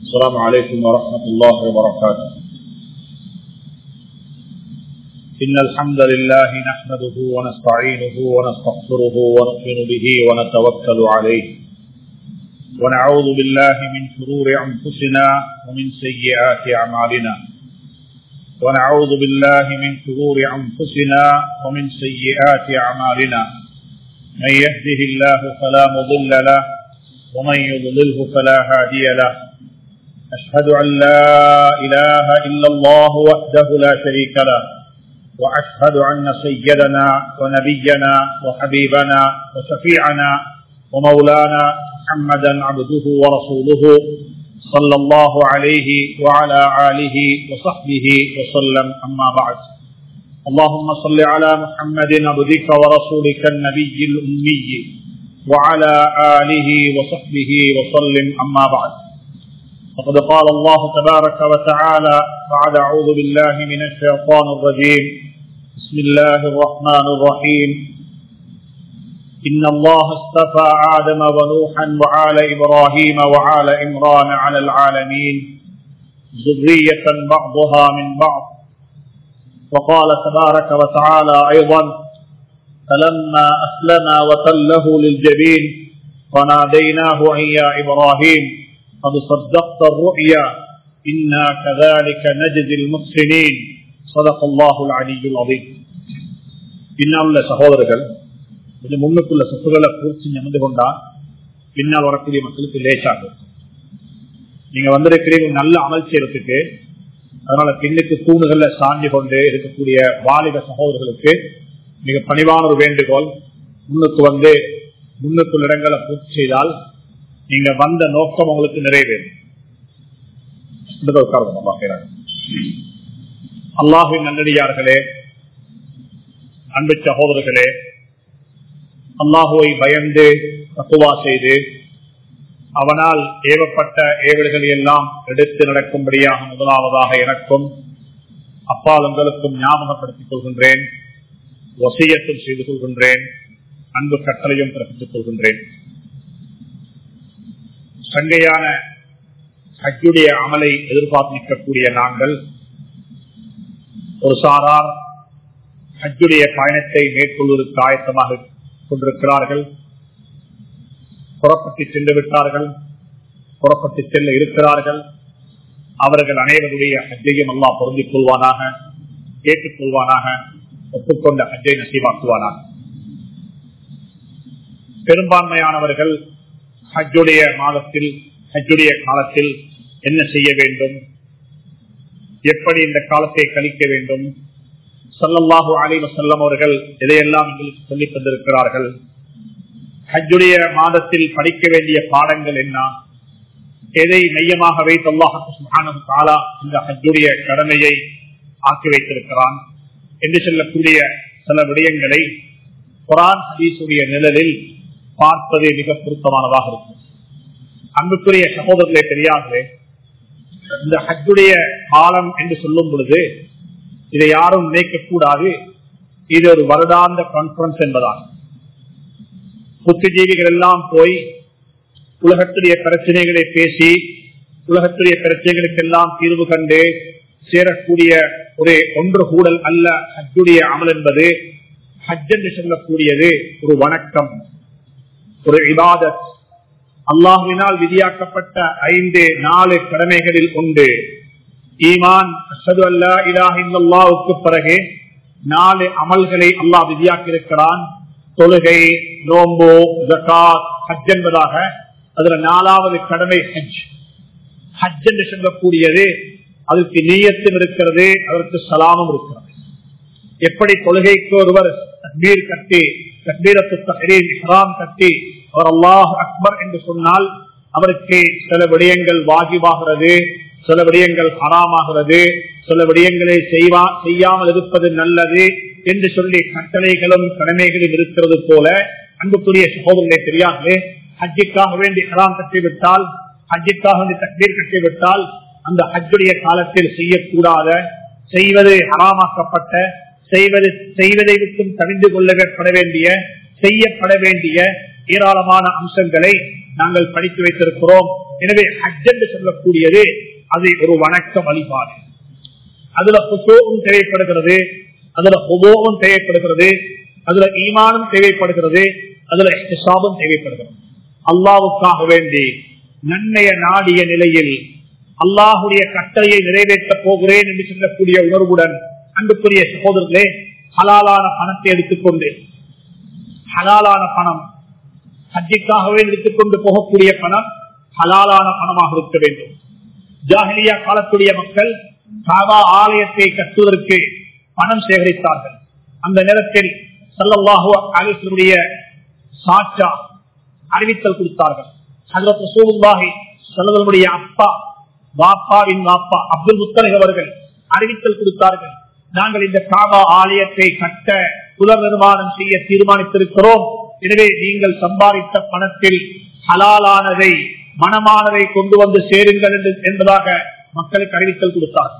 السلام عليكم ورحمة الله وبركاته إن الحمد لله نحمده ونستعينه ونستغفره ونؤمن به ونتوكل عليه ونعوذ بالله من شرور أنفسنا ومن سيئات أعمالنا ونعوذ بالله من شرور أنفسنا ومن سيئات أعمالنا من يهده الله فلا مضل له ومن يضلله فلا هادي له أشهد أن لا إله إلا الله وحده لا شريك له وأشهد أن سيدنا ونبينا وحبيبنا وشفيعنا ومولانا محمدا عبده ورسوله صلى الله عليه وعلى آله وصحبه وسلم أما بعد اللهم صل على محمد عبدك ورسولك النبي الأمي وعلى آله وصحبه وسلم أما بعد فقد قال الله تبارك وتعالى بعد أعوذ بالله من الشيطان الرجيم بسم الله الرحمن الرحيم إن الله اصطفى آدم ونوحا وعلى إبراهيم وعلى إمران على العالمين ذرية بعضها من بعض وقال تبارك وتعالى أيضا فلما أسلم وتله للجبين فناديناه أن يا إبراهيم قد صدقت الرؤيا إنا كذلك نجزي المحسنين صدق الله العلي العظيم பின்னால் உள்ள சகோதரர்கள் கொஞ்சம் முன்னுக்குள்ள சொத்துக்களை பூர்த்தி நிமிந்து கொண்டா பின்னால் வரக்கூடிய மக்களுக்கு லேசாகும் நீங்க வந்திருக்கிறீங்க நல்ல அமல் செய்யறதுக்கு அதனால பின்னுக்கு தூணுகள்ல சாஞ்சி கொண்டு இருக்கக்கூடிய வாலிப சகோதரர்களுக்கு மிக பணிவான ஒரு வேண்டுகோள் முன்னுக்கு வந்து முன்னுக்குள்ள இடங்களை பூர்த்தி செய்தால் நீங்க வந்த நோக்கம் உங்களுக்கு நிறைவேறும் அல்லாஹின் நல்லடியார்களே அன்பு சகோதரர்களே அல்லாஹுவை பயந்து தக்குவா செய்து அவனால் ஏவப்பட்ட ஏவல்களை எல்லாம் எடுத்து நடக்கும்படியாக முதலாவதாக எனக்கும் அப்பால் உங்களுக்கும் ஞாபகப்படுத்திக் கொள்கின்றேன் வசியத்தும் செய்து கொள்கின்றேன் அன்பு கட்டளையும் பிறப்பித்துக் கொள்கின்றேன் சங்கையான ஹஜ்ஜுடைய அமலை எதிர்பார்த்திருக்கக்கூடிய நாங்கள் ஒரு சாரார் ஹஜ்ஜுடைய பயணத்தை மேற்கொள்வதற்கு ஆயத்தமாக கொண்டிருக்கிறார்கள் புறப்பட்டு சென்று விட்டார்கள் புறப்பட்டு செல்ல இருக்கிறார்கள் அவர்கள் அனைவருடைய ஹஜ்ஜையும் அல்லா பொருந்திக் கொள்வானாக ஏற்றுக் கொள்வானாக ஒப்புக்கொண்ட ஹஜ்ஜை நசீவாக்குவானாக பெரும்பான்மையானவர்கள் ஹஜ்ஜுடைய மாதத்தில் ஹஜ்ஜுடைய காலத்தில் என்ன செய்ய வேண்டும் எப்படி இந்த காலத்தை கழிக்க வேண்டும் சல்லல்லாஹு அலி வசல்லம் அவர்கள் இதையெல்லாம் எங்களுக்கு சொல்லித் தந்திருக்கிறார்கள் ஹஜ்ஜுடைய மாதத்தில் படிக்க வேண்டிய பாடங்கள் என்ன எதை மையமாக வைத்து அல்லாஹாலா இந்த ஹஜ்ஜுடைய கடமையை ஆக்கி வைத்திருக்கிறான் என்று சொல்லக்கூடிய சில விடயங்களை குரான் ஹதீசுடைய நிழலில் பார்ப்பது மிக பொருத்தமானதாக இருக்கும் அன்புக்குரிய சகோதரர்களே தெரியாமலே இந்த ஹஜ்ஜுடைய காலம் என்று சொல்லும் பொழுது இதை யாரும் நினைக்கக்கூடாது இது ஒரு வருடாந்த கான்பரன்ஸ் என்பதாகும் புத்திஜீவிகள் எல்லாம் போய் உலகத்துடைய பிரச்சனைகளை பேசி உலகத்துடைய பிரச்சனைகளுக்கெல்லாம் தீர்வு கண்டு சேரக்கூடிய ஒரு ஒன்று கூடல் அல்ல ஹஜ்ஜுடைய அமல் என்பது ஹஜ் என்று சொல்லக்கூடியது ஒரு வணக்கம் ஒரு இபாதத் அல்லாஹுவினால் விதியாக்கப்பட்ட ஐந்து நாலு கடமைகளில் உண்டு ஈமான் அசது அல்லா இலாஹில்லாவுக்கு பிறகு நாலு அமல்களை அல்லாஹ் விதியாக்கியிருக்கிறான் தொழுகை நோம்பு ஜக்காத் ஹஜ் என்பதாக அதுல நாலாவது கடமை ஹஜ் ஹஜ் என்று சொல்லக்கூடியது அதற்கு நீயத்தும் இருக்கிறது அதற்கு சலாமும் இருக்கிறது எப்படி தொழுகைக்கு ஒருவர் தக்பீர் கட்டி தக்பீரத்து தஹரீம் இஹ்ராம் கட்டி அவர் அல்லாஹ் அக்பர் என்று சொன்னால் அவருக்கு சில விடயங்கள் வாஜிபாகிறது சில விடயங்கள் ஹராமாகிறது சில விடயங்களை செய்வா செய்யாமல் இருப்பது நல்லது என்று சொல்லி கட்டளைகளும் கடமைகளும் இருக்கிறது போல அன்புக்குரிய சகோதரர்களை தெரியாமலே ஹஜ்ஜிக்காக வேண்டி ஹராம் கட்டிவிட்டால் ஹஜ்ஜிக்காக வேண்டி தக்பீர் கட்டிவிட்டால் அந்த ஹஜ்ஜுடைய காலத்தில் செய்யக்கூடாத செய்வது ஹராமாக்கப்பட்ட செய்வது செய்வதை விட்டும் தவிந்து கொள்ளப்பட வேண்டிய செய்யப்பட வேண்டிய ஏராளமான அம்சங்களை நாங்கள் படித்து வைத்திருக்கிறோம் எனவே ஹஜ் என்று சொல்லக்கூடியது அது ஒரு வணக்க வழிபாடு அதுல புத்தோகம் தேவைப்படுகிறது அதுல புபோகம் தேவைப்படுகிறது அதுல ஈமானம் தேவைப்படுகிறது அதுல சாபம் தேவைப்படுகிறது அல்லாவுக்காக வேண்டி நன்மைய நாடிய நிலையில் அல்லாஹுடைய கட்டளையை நிறைவேற்றப் போகிறேன் என்று சொல்லக்கூடிய உணர்வுடன் அன்புக்குரிய சகோதரர்களே ஹலாலான பணத்தை எடுத்துக்கொண்டு ஹலாலான பணம் ஹஜ்ஜிக்காகவே எடுத்துக்கொண்டு போகக்கூடிய பணம் ஹலாலான பணமாக இருக்க வேண்டும் ஜாகிலியா காலத்துடைய மக்கள் காபா ஆலயத்தை கட்டுவதற்கு பணம் சேகரித்தார்கள் அந்த நேரத்தில் சல்லல்லாஹு அலிசனுடைய சாட்சா அறிவித்தல் கொடுத்தார்கள் ஹசரத் ரசூலுல்லாஹி சல்லதனுடைய அப்பா வாப்பாவின் வாப்பா அப்துல் முத்தலிக் அவர்கள் அறிவித்தல் கொடுத்தார்கள் நாங்கள் இந்த காபா ஆலயத்தை கட்ட புலர் நிர்மாணம் செய்ய தீர்மானித்திருக்கிறோம் எனவே நீங்கள் சம்பாதித்த பணத்தில் ஹலாலானதை மனமானதை கொண்டு வந்து சேருங்கள் என்று என்பதாக மக்களுக்கு அறிவித்தல் கொடுத்தார்கள்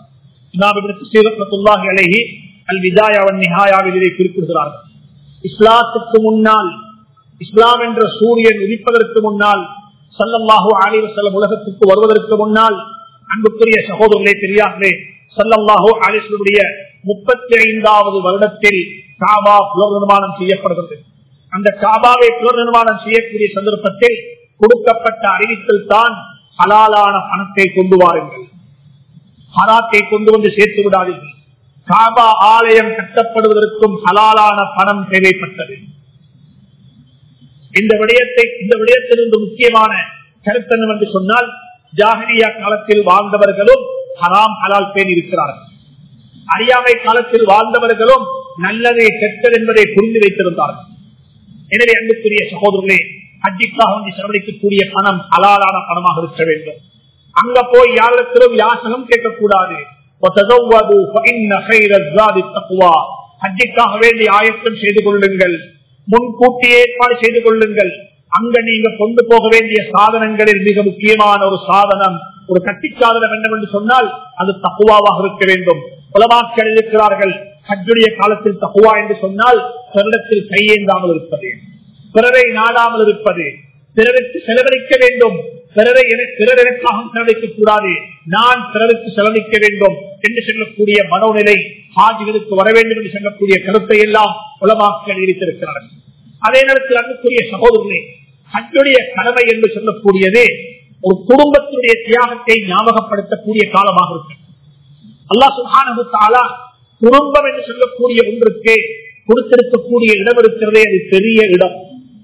அழகி அல் விதாயாவன் நிகாயாவில் இதை குறிப்பிடுகிறார்கள் இஸ்லாத்துக்கு முன்னால் இஸ்லாம் என்ற சூரியன் உதிப்பதற்கு முன்னால் சல்லல்லாஹு அலிவசல்லம் உலகத்திற்கு வருவதற்கு முன்னால் அன்புக்குரிய சகோதரர்களே தெரியாமலே சல்லல்லாஹு அலிஸ்வருடைய முப்பத்தி ஐந்தாவது வருடத்தில் காபா புலர் நிர்மாணம் செய்யப்படுகிறது அந்த காபாவை புலர் நிர்மாணம் செய்யக்கூடிய சந்தர்ப்பத்தில் கொடுக்கப்பட்ட அறிவித்தல் தான் ஹலாலான பணத்தை கொண்டு வாருங்கள் ஹராத்தை கொண்டு வந்து சேர்த்து விடாதீர்கள் காபா ஆலயம் கட்டப்படுவதற்கும் ஹலாலான பணம் தேவைப்பட்டது இந்த விடயத்தை இந்த விடயத்திலிருந்து முக்கியமான கருத்தனம் என்று சொன்னால் ஜாகிரியா காலத்தில் வாழ்ந்தவர்களும் ஹராம் ஹலால் பேர் இருக்கிறார்கள் அறியாமை காலத்தில் வாழ்ந்தவர்களும் நல்லதை கெட்டது என்பதை புரிந்து வைத்திருந்தார்கள் எனவே அன்புக்குரிய சகோதரர்களே ஹஜ்ஜிக்காக வந்து செலவழிக்கக்கூடிய பணம் ஹலாலான பணமாக இருக்க வேண்டும் அங்க போய் யாரிடத்திலும் யாசகம் கேட்கக்கூடாது ஹஜ்ஜிக்காக வேண்டிய ஆயத்தம் செய்து கொள்ளுங்கள் முன்கூட்டி ஏற்பாடு செய்து கொள்ளுங்கள் அங்க நீங்க கொண்டு போக வேண்டிய சாதனங்களில் மிக முக்கியமான ஒரு சாதனம் ஒரு கட்டி சாதனம் என்னவென்று சொன்னால் அது தக்குவாவாக இருக்க வேண்டும் உலமாக்கள் இருக்கிறார்கள் ஹஜ்ஜுடைய காலத்தில் தக்குவா என்று சொன்னால் பிறரிடத்தில் கையேந்தாமல் இருப்பது பிறரை நாடாமல் இருப்பது பிறருக்கு செலவழிக்க வேண்டும் பிறரை பிறர் எனக்காக செலவழிக்க கூடாது நான் பிறருக்கு செலவழிக்க வேண்டும் என்று சொல்லக்கூடிய மனோநிலை ஹாஜிகளுக்கு வர வேண்டும் என்று சொல்லக்கூடிய கருத்தை எல்லாம் உலமாக்கள் இருக்கிறார்கள் அதே நேரத்தில் அன்புக்குரிய சகோதரர்களே ஹஜ்ஜுடைய கடமை என்று சொல்லக்கூடியது ஒரு குடும்பத்தினுடைய தியாகத்தை ஞாபகப்படுத்தக்கூடிய காலமாக இருக்கு அல்லா சுகானா குடும்பம் என்று சொல்லக்கூடிய ஒன்றுக்கு கொடுத்திருக்கக்கூடிய இடம் இருக்கிறதே அது பெரிய இடம்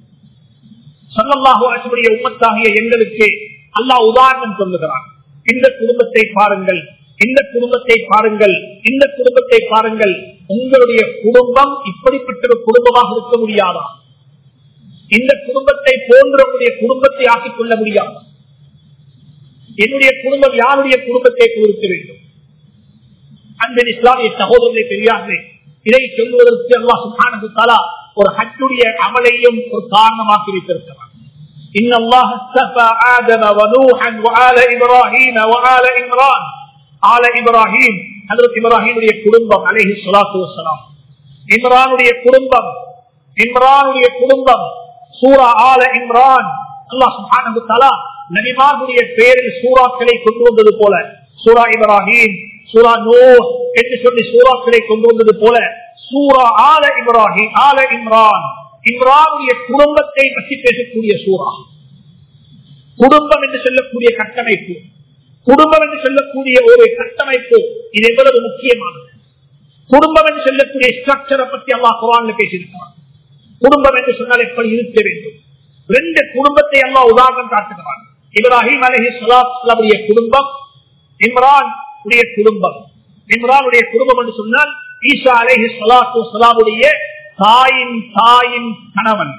சல்லல்லாஹு அசுடைய உம்மத்தாகிய எங்களுக்கு அல்லாஹ் உதாரணம் சொல்லுகிறான் இந்த குடும்பத்தை பாருங்கள் இந்த குடும்பத்தை பாருங்கள் இந்த குடும்பத்தை பாருங்கள் உங்களுடைய குடும்பம் இப்படிப்பட்ட ஒரு குடும்பமாக இருக்க முடியாதா இந்த குடும்பத்தை போன்ற உங்களுடைய குடும்பத்தை ஆக்கிக் கொள்ள முடியாது என்னுடைய குடும்பம் யாருடைய குடும்பத்தை கொடுக்க வேண்டும் அன்பின் இஸ்லாமிய சகோதரர்களை தெரியாது இதை சொல்வதற்கு அல்லா சுகானது தலா ஒரு ஹஜ்ஜுடைய அமலையும் ஒரு காரணமாக்கி வைத்திருக்கிறார் إن الله اصطفى آدم ونوحا وآل إبراهيم وآل إمران آل إبراهيم حضرت إبراهيم உடைய குடும்பம் அலைஹி ஸலாத்து வஸலாம் இம்ரானுடைய குடும்பம் இம்ரானுடைய குடும்பம் சூரா ஆல இம்ரான் அல்லாஹ் சுப்ஹானஹு வ தஆலா நபிமார்களுடைய பெயரில் சூறாக்களை கொண்டு வந்தது போல சூரா இப்ராஹிம் சூரா நூ என்று சொல்லி சூறாக்களை கொண்டு வந்தது போல சூரா ஆல இப்ராஹிம் ஆல இம்ரான் இம்ரானுடைய குடும்பத்தை பற்றி பேசக்கூடிய சூறா குடும்பம் என்று சொல்லக்கூடிய கட்டமைப்பு குடும்பம் என்று சொல்லக்கூடிய ஒரு கட்டமைப்பு இது எவ்வளவு முக்கியமானது குடும்பம் என்று சொல்லக்கூடிய ஸ்ட்ரக்சரை பற்றி அல்லா குரான் பேசியிருக்கிறார் குடும்பம் என்று சொன்னால் எப்படி இருக்க வேண்டும் ரெண்டு குடும்பத்தை எல்லாம் உதாரணம் காட்டுகிறார் இப்ராஹிம் அலஹி சலாத்துடைய குடும்பம் இம்ரான் உடைய குடும்பம் இம்ரானுடைய குடும்பம் என்று சொன்னால் ஈசா அலஹி சலாத்து சலாமுடைய தாயின் தாயின் கணவன்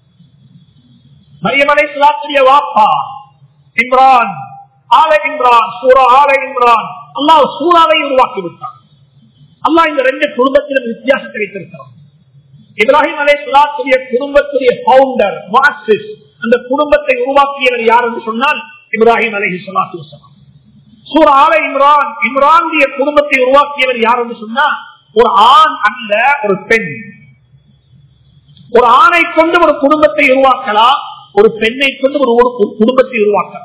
மரியமலை சலாத்துடைய வாப்பா இம்ரான் ஆல இம்ரான் சூரா ஆல இம்ரான் அல்லாஹ் சூறாவை உருவாக்கி விட்டான் அல்லாஹ் இந்த ரெண்டு குடும்பத்திலும் வித்தியாசத்தை வைத்திருக்கிறான் இப்ராஹிம் அலை சலாத்துடைய குடும்பத்துடைய பவுண்டர் மார்க்சிஸ் அந்த குடும்பத்தை உருவாக்கியவர் யார் என்று சொன்னால் இப்ராஹிம் அலஹி சலாத்து வசலாம் சூர ஆல இம்ரான் இம்ரானுடைய குடும்பத்தை உருவாக்கியவர் யார் என்று சொன்னா ஒரு ஆண் அல்ல ஒரு பெண் ஒரு ஆணை கொண்டு ஒரு குடும்பத்தை உருவாக்கலாம் ஒரு பெண்ணை கொண்டு ஒரு ஒரு குடும்பத்தை உருவாக்கலாம்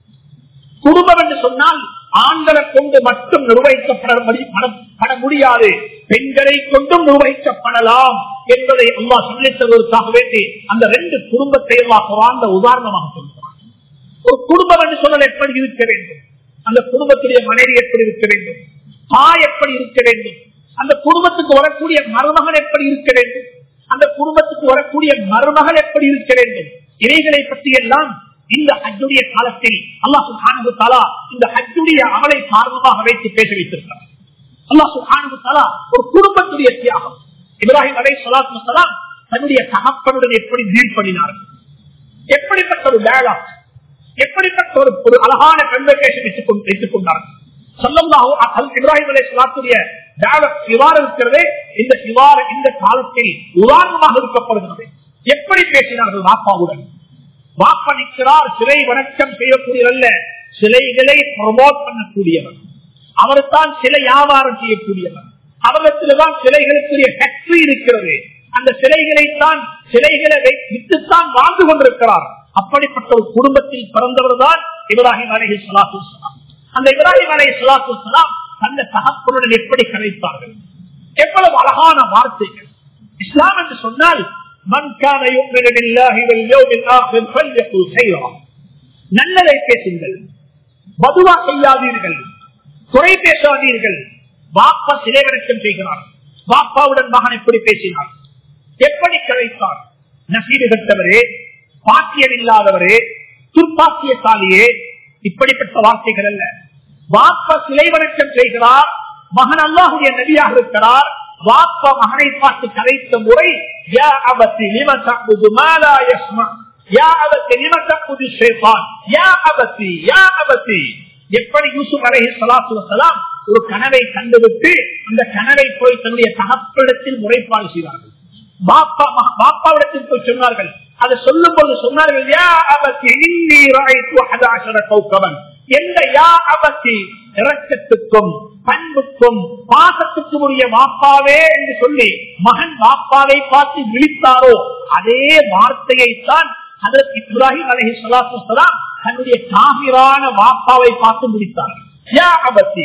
குடும்பம் என்று சொன்னால் ஆண்களை கொண்டு மட்டும் நிர்வகிக்கப்பட முடி- பட- பட முடியாது பெண்களை கொண்டும் நிர்வகிக்கப்படலாம் என்பதை அம்மா சொல்லித்தருவதற்காக வேண்டி அந்த ரெண்டு குடும்பத்தை அல்லாஹ் குர்ஆன்ல உதாரணமாக சொல்கிறார் ஒரு குடும்பம் என்று சொன்னால் எப்படி இருக்க வேண்டும் அந்த குடும்பத்துடைய மனைவி எப்படி இருக்க வேண்டும் தாய் எப்படி இருக்க வேண்டும் அந்த குடும்பத்துக்கு வரக்கூடிய மருமகன் எப்படி இருக்க வேண்டும் அந்த குடும்பத்துக்கு வரக்கூடிய மருமகள் எப்படி இருக்க வேண்டும் இவைகளை பற்றி எல்லாம் இந்த ஹஜ்ஜுடைய காலத்தில் அல்லாஹ் சுப்ஹானஹு தஆலா இந்த ஹஜ்ஜுடைய அமலை காரணமாக வைத்து பேச வைத்திருக்கிறார் அல்லாஹ் சுப்ஹானஹு தஆலா ஒரு குடும்பத்துடைய தியாகம் இப்ராஹிம் அலைஹிஸ்ஸலாத்து வஸலாம் தன்னுடைய தகப்பனுடன் எப்படி டீல் பண்ணினார்கள் எப்படிப்பட்ட ஒரு டயலாக் எப்படிப்பட்ட ஒரு ஒரு அழகான கன்வர்கேஷன் வைத்துக் கொண்டு வைத்துக் கொண்டார்கள் சல்லல்லாஹு அல் இப்ராஹிம் அலைஹிஸ்ஸலாத்துடைய டயலாக் இவ்வாறு இருக்கிறதே இந்த இவ்வாறு இந்த காலத்தில் உதாரணமாக இருக்கப்படுகிறது எப்படி பேசினார்கள் வாப்பாவுடன் வாப்பா நிற்கிறார் சிலை வணக்கம் செய்யக்கூடியவல்ல சிலைகளை ப்ரமோட் பண்ணக்கூடியவர் அவர் தான் சிலை வியாபாரம் செய்யக்கூடியவர் அவரிடத்தில்தான் சிலைகளுக்குரிய ஃபேக்டரி இருக்கிறது அந்த சிலைகளை தான் சிலைகளை வை- வித்துத்தான் வாழ்ந்து கொண்டிருக்கிறார் அப்படிப்பட்ட ஒரு குடும்பத்தில் பிறந்தவர் தான் இப்ராஹிம் அலஹி சலாத்து அந்த இப்ராஹிம் அலஹி சலாத்து அந்த தகப்பனுடன் எப்படி கலைத்தார்கள் எவ்வளவு அழகான வார்த்தைகள் இஸ்லாம் என்று சொன்னால் மன் கான யுமினு பில்லாஹி வல் யௌமில் ஆখির ஃபல்யகுல் கைரா நல்லதை பேசுங்கள் மதுவா செய்யாதீர்கள் குறை பேசாதீர்கள் வாப்பா சிலைவரக்கம் செய்கிறார் வாப்பாவுடன் மகன் எப்படி பேசினார் எப்படி கலைத்தார் நசீடு கட்டவரே பாக்கியம் இல்லாதவரே துர்ப்பாக்கியசாலியே இப்படிப்பட்ட வார்த்தைகள் அல்ல வாப்பா சிலை வணக்கம் செய்கிறார் மகன் அல்லாஹுடைய நபியாக இருக்கிறார் வாப்பா மகனை பார்த்து கலைத்த முறை யா அபத்தி லிம தஅபுது மா லா யஸ்மா யா அபத்தி லிம தஅபுது ஷைத்தான் யா அபத்தி யா அபத்தி எப்படி யூசுப் அலைஹி ஸலாத்து வஸலாம் ஒரு கனவை கண்டுவிட்டு அந்த கனவை போய் தன்னுடைய தகப்பனிடத்தில் முறைப்பாடு செய்தார்கள் பாப்பா மக- பாப்பாவிடத்தில் போய் சொன்னார்கள் அதை சொல்லும் போது சொன்னார்கள் யா அபத்தி இன்னி ராய்த்து அஹதாஷர கௌகவன் எந்த யா அபத்தி இரக்கத்துக்கும் பண்புக்கும் பாசத்துக்கும் உரிய வாப்பாவே என்று சொல்லி மகன் வாப்பாவை பார்த்து விழித்தாரோ அதே வார்த்தையை தான் அதற்கு இப்ராஹிம் அலஹி சலாத்து வலாம் தன்னுடைய காவிரான வாப்பாவை பார்த்து முடித்தார்கள் யா அபத்தி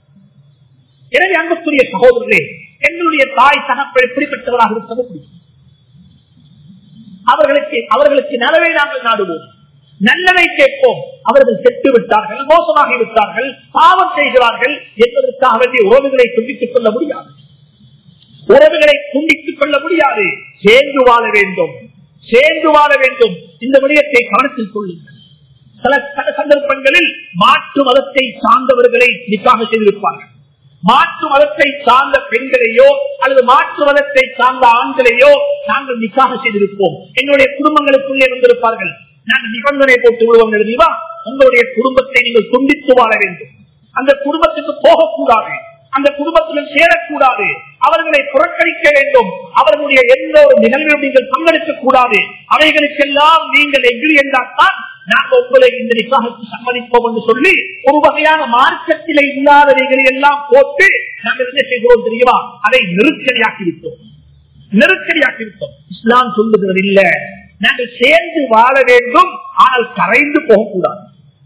எனவே அன்புக்குரிய சகோதரர்களே எங்களுடைய தாய் தகப்பன் எப்படிப்பட்டவராக இருக்க முடியும் அவர்களுக்கு அவர்களுக்கு நலவை நாங்கள் நாடுவோம் நல்லதை கேட்போம் அவர்கள் செத்து விட்டார்கள் மோசமாக இருக்கிறார்கள் பாவம் செய்கிறார்கள் என்பதற்காக வேண்டிய உறவுகளை துண்டித்துக் கொள்ள முடியாது உறவுகளை துண்டித்துக் கொள்ள முடியாது சேர்ந்து வாழ வேண்டும் சேர்ந்து வாழ வேண்டும் இந்த விடயத்தை கவனத்தில் கொள்ளுங்கள் சில சில சந்தர்ப்பங்களில் மாற்று மதத்தை சார்ந்தவர்களை நிக்காக செய்திருப்பார்கள் மாற்று மதத்தை சார்ந்த பெண்களையோ அல்லது மாற்று மதத்தை சார்ந்த ஆண்களையோ நாங்கள் நிக்காக செய்திருப்போம் எங்களுடைய குடும்பங்களுக்குள்ளே வந்திருப்பார்கள் நாங்கள் நிபந்தனை போட்டு விடுவோம் எழுதிவா உங்களுடைய குடும்பத்தை நீங்கள் துண்டித்து வாழ வேண்டும் அந்த குடும்பத்துக்கு போகக்கூடாது அந்த குடும்பத்துடன் சேரக்கூடாது அவர்களை புறக்கணிக்க வேண்டும் அவர்களுடைய எந்த ஒரு நிகழ்விலும் நீங்கள் பங்கெடுக்க கூடாது அவைகளுக்கெல்லாம் நீங்கள் எதிரி என்றால்தான் நாங்கள் உங்களை இந்த நிக்காகத்துக்கு சம்மதிப்போம் என்று சொல்லி ஒரு வகையான மார்க்கத்தில இல்லாதவைகளை எல்லாம் போட்டு நாங்கள் என்ன செய்கிறோம் தெரியுமா அதை நெருக்கடியாக்கி விட்டோம் நெருக்கடியாக்கி விட்டோம் இஸ்லாம் சொல்லுகிறது இல்ல நாங்கள் சேர்ந்து வாழ வேண்டும் ஆனால் கரைந்து போகக்கூடாது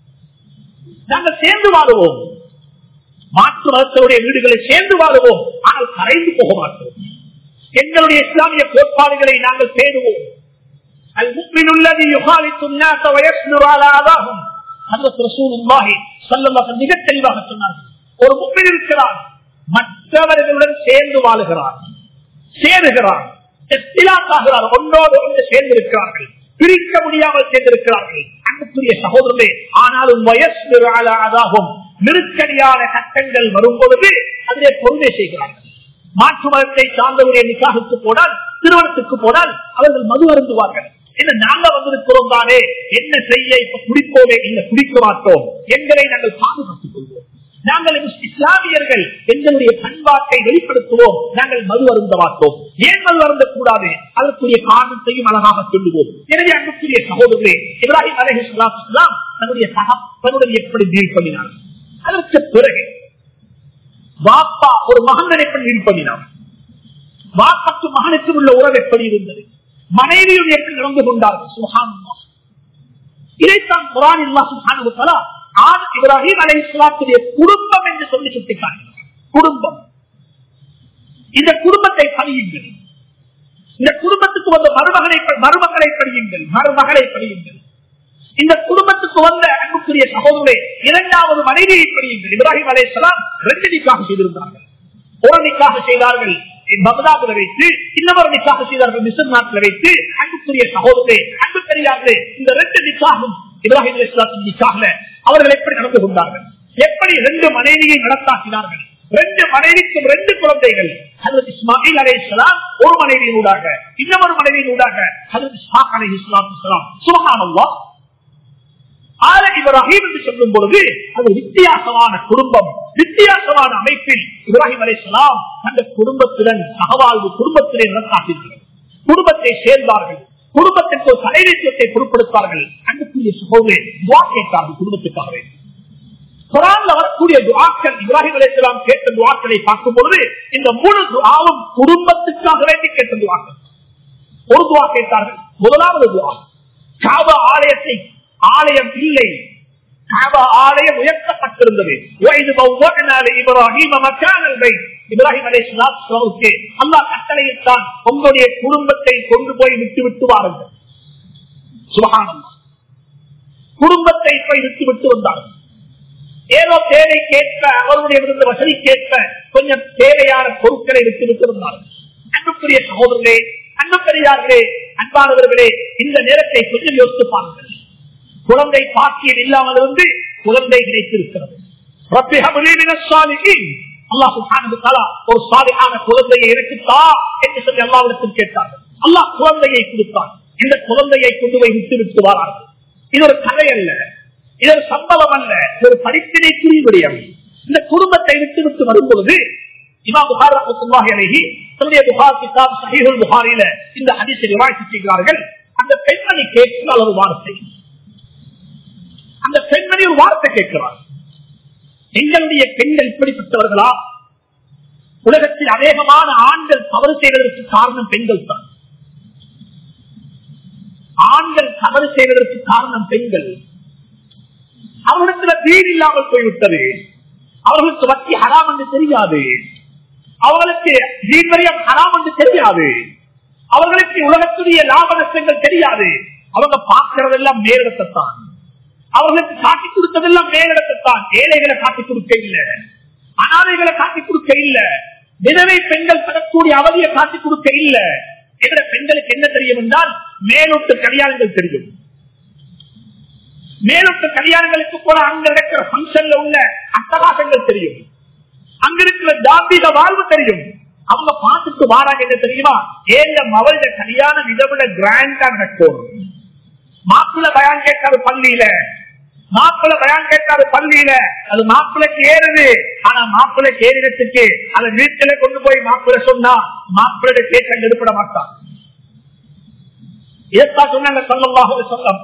நாங்கள் சேர்ந்து வாழுவோம் மாற்று மதத்தருடைய வீடுகளை சேர்ந்து வாழுவோம் ஆனால் கரைந்து போக மாட்டோம் எங்களுடைய இஸ்லாமிய கோட்பாடுகளை நாங்கள் தேடுவோம் المؤمن الذي يخالط الناس ويصبر على اذاهم حضرت رسول الله صلى الله عليه وسلم மிக தெளிவாக சொன்னார்கள் ஒரு முப்பில் இருக்கிறார் மற்றவர்களுடன் சேர்ந்து வாழுகிறார் சேருகிறார் ஆகிறார் ஒன்றோடு ஒன்று சேர்ந்து இருக்கிறார்கள் பிரிக்க முடியாமல் சேர்ந்திருக்கிறார்கள் அன்புக்குரிய சகோதரர்களே ஆனாலும் வயசு அதாகும் நெருக்கடியான சட்டங்கள் வரும்பொழுது அதிலே பொறுமை செய்கிறார்கள் மாற்று மதத்தை சார்ந்தவருடைய நிக்காகுக்கு போனால் திருமணத்துக்கு போனால் அவர்கள் மது அருந்துவார்கள் என்ன நாங்க வந்திருக்கிறோம் தானே என்ன செய்ய இப்ப குடிப்போமே இல்ல குடிக்க மாட்டோம் எங்களை நாங்கள் பாதுகாத்துக் கொள்வோம் நாங்கள் இஸ்லாமியர்கள் எங்களுடைய பண்பாட்டை வெளிப்படுத்துவோம் நாங்கள் மது அருந்த மாட்டோம் ஏன் மது அருந்தக்கூடாது அதற்குரிய காரணத்தையும் அழகாக சொல்லுவோம் எனவே அன்புக்குரிய சகோதரர்களே இப்ராஹிம் அலஹி இஸ்லாம் தன்னுடைய தகப்பனுடன் எப்படி டீல் பண்ணினார் அதற்கு பிறகு வாப்பா ஒரு மகன் எப்படி டீல் பண்ணினார் வாப்பாக்கு மகனுக்கு உள்ள உறவு எப்படி இருந்தது மனைவியும் எப்படி நடந்து கொண்டார்கள் சுகானமா இதைத்தான் குரான் இல்லா சுகானுத்தலா ஆண் இப்ராஹிம் அலை இஸ்லாத்துடைய குடும்பம் என்று சொல்லி சுட்டிக்காட்டுகிறார் குடும்பம் இந்த குடும்பத்தை படியுங்கள் இந்த குடும்பத்துக்கு வந்த மருமகனை மருமக்களை படியுங்கள் மருமகளை படியுங்கள் இந்த குடும்பத்துக்கு வந்த அன்புக்குரிய சகோதரரை இரண்டாவது மனைவியை படியுங்கள் இப்ராஹிம் அலை இஸ்லாம் ரெண்டு நிக்காக செய்திருந்தார்கள் ஒரு நிக்காக செய்தார்கள் பகதாதுல வைத்து இன்னொரு நிக்காக செய்தார்கள் மிசர் நாட்டில் வைத்து அன்புக்குரிய சகோதரே அன்பு பெரியார்களே இந்த ரெண்டு நிக்காகும் இப்ராஹிம் அலி இஸ்லாத்தின் நிக்காக அவர்கள் எப்படி நடந்து கொண்டார்கள் எப்படி ரெண்டு மனைவியை நடத்தாக்கினார்கள் ரெண்டு மனைவிக்கும் ரெண்டு குழந்தைகள் ஹசரத் இஸ்மாயில் அலை இஸ்லாம் ஒரு மனைவியினூடாக இன்னொரு மனைவியினூடாக ஹசரத் இஸ்மாக் அலை இஸ்லாம் சுகானல்லா ஆல இப்ராஹிம் என்று சொல்லும் பொழுது அது வித்தியாசமான குடும்பம் வித்தியாசமான அமைப்பில் இப்ராஹிம் அலைசலாம் அந்த குடும்பத்துடன் சகவாழ்வு குடும்பத்திலே நடத்தார்கள் குடும்பத்தை சேர்ந்தார்கள் குடும்பத்திற்கு ஒரு தலைமைத்துவத்தை பொருட்படுத்தார்கள் அன்புக்குரிய சகோதரே துவா கேட்டார்கள் குடும்பத்துக்காகவே குரான்ல வரக்கூடிய துவாக்கள் இப்ராஹிம் அலைசலாம் கேட்ட துவாக்களை பார்க்கும் பொழுது இந்த மூணு துவாவும் குடும்பத்துக்காக வேண்டி கேட்ட துவாக்கள் ஒரு துவா கேட்டார்கள் முதலாவது துவா காப ஆலயத்தை ஆலயம் இல்லை ஆலயம் உயர்த்தப்பட்டிருந்தது இப்ராஹிம் அலேஸ்லாமுக்கு அல்லா கட்டளையில்தான் உங்களுடைய குடும்பத்தை கொண்டு போய் விட்டு விட்டு வாருங்கள் சுகானம் குடும்பத்தை போய் விட்டு விட்டு வந்தார்கள் ஏதோ தேவை கேட்க அவருடைய விருந்த வசதி கேட்க கொஞ்சம் தேவையான பொருட்களை விட்டு விட்டு வந்தார்கள் அன்புக்குரிய சகோதரர்களே அன்பு பெரியார்களே அன்பானவர்களே இந்த நேரத்தை கொஞ்சம் யோசித்து பாருங்கள் குழந்தை பாக்கியம் இல்லாமல் இருந்து குழந்தை கிடைத்திருக்கிறது ஒரு சாலையான குழந்தையை இருக்குத்தா என்று சொல்லி அல்லாவிடத்தில் கேட்டார்கள் அல்லாஹ் குழந்தையை கொடுத்தான் இந்த குழந்தையை கொண்டு போய் விட்டு விட்டு வரார்கள் இது ஒரு கதை அல்ல இது ஒரு சம்பவம் அல்ல ஒரு படிப்பினை குறிவிடயம் இந்த குடும்பத்தை விட்டு விட்டு வரும்பொழுது இமா புகார் அலஹி தன்னுடைய புகார் கிதாப் சஹீஹுல் புகாரில இந்த ஹதீஸை விவாதித்து செய்கிறார்கள் அந்த பெண்மணி கேட்கிறால் ஒரு வார்த்தை அந்த பெண்மணி ஒரு வார்த்தை கேட்கிறார் எங்களுடைய பெண்கள் இப்படிப்பட்டவர்களா உலகத்தில் அநேகமான ஆண்கள் தவறு செய்வதற்கு காரணம் பெண்கள் தான் ஆண்கள் தவறு செய்வதற்கு காரணம் பெண்கள் அவர்களிடத்தில் வீடு இல்லாமல் போய்விட்டது அவர்களுக்கு வட்டி ஹராம் என்று தெரியாது அவர்களுக்கு ஜீவரியம் ஹராம் என்று தெரியாது அவர்களுக்கு உலகத்துடைய லாப நஷ்டங்கள் தெரியாது அவங்க பார்க்கிறதெல்லாம் மேலிடத்தான் அவர்களுக்கு காட்டி கொடுத்ததெல்லாம் மேலிடத்தான் ஏழைகளை காட்டி கொடுக்க இல்லை அனாதைகளை காட்டி கொடுக்க இல்லை விதவை பெண்கள் பெறக்கூடிய அவதியை காட்டி கொடுக்க இல்லை என்ற பெண்களுக்கு என்ன தெரியும் என்றால் மேலோட்டு கல்யாணங்கள் தெரியும் மேலோட்டு கல்யாணங்களுக்கு போல அங்க நடக்கிற பங்கன்ல உள்ள அட்டகாசங்கள் தெரியும் அங்க இருக்கிற தாம்பிக வாழ்வு தெரியும் அவங்க பார்த்துட்டு வாராங்க என்ன தெரியுமா ஏங்க மவள கல்யாணம் இதை விட கிராண்டா நடக்கும் மாப்பிள்ள பயான் கேட்காரு பள்ளியில மாப்பிள்ள பயான் கேட்காரு பள்ளியில அது மாப்பிள்ளைக்கு ஏறுது ஆனா மாப்பிள்ளைக்கு ஏறினத்துக்கு அதை வீட்டுல கொண்டு போய் மாப்பிள்ள சொன்னா மாப்பிள்ளை கேட்க எடுப்பட மாட்டான் இதைத்தான் சொன்னாங்க சொல்லமாக சொல்லம்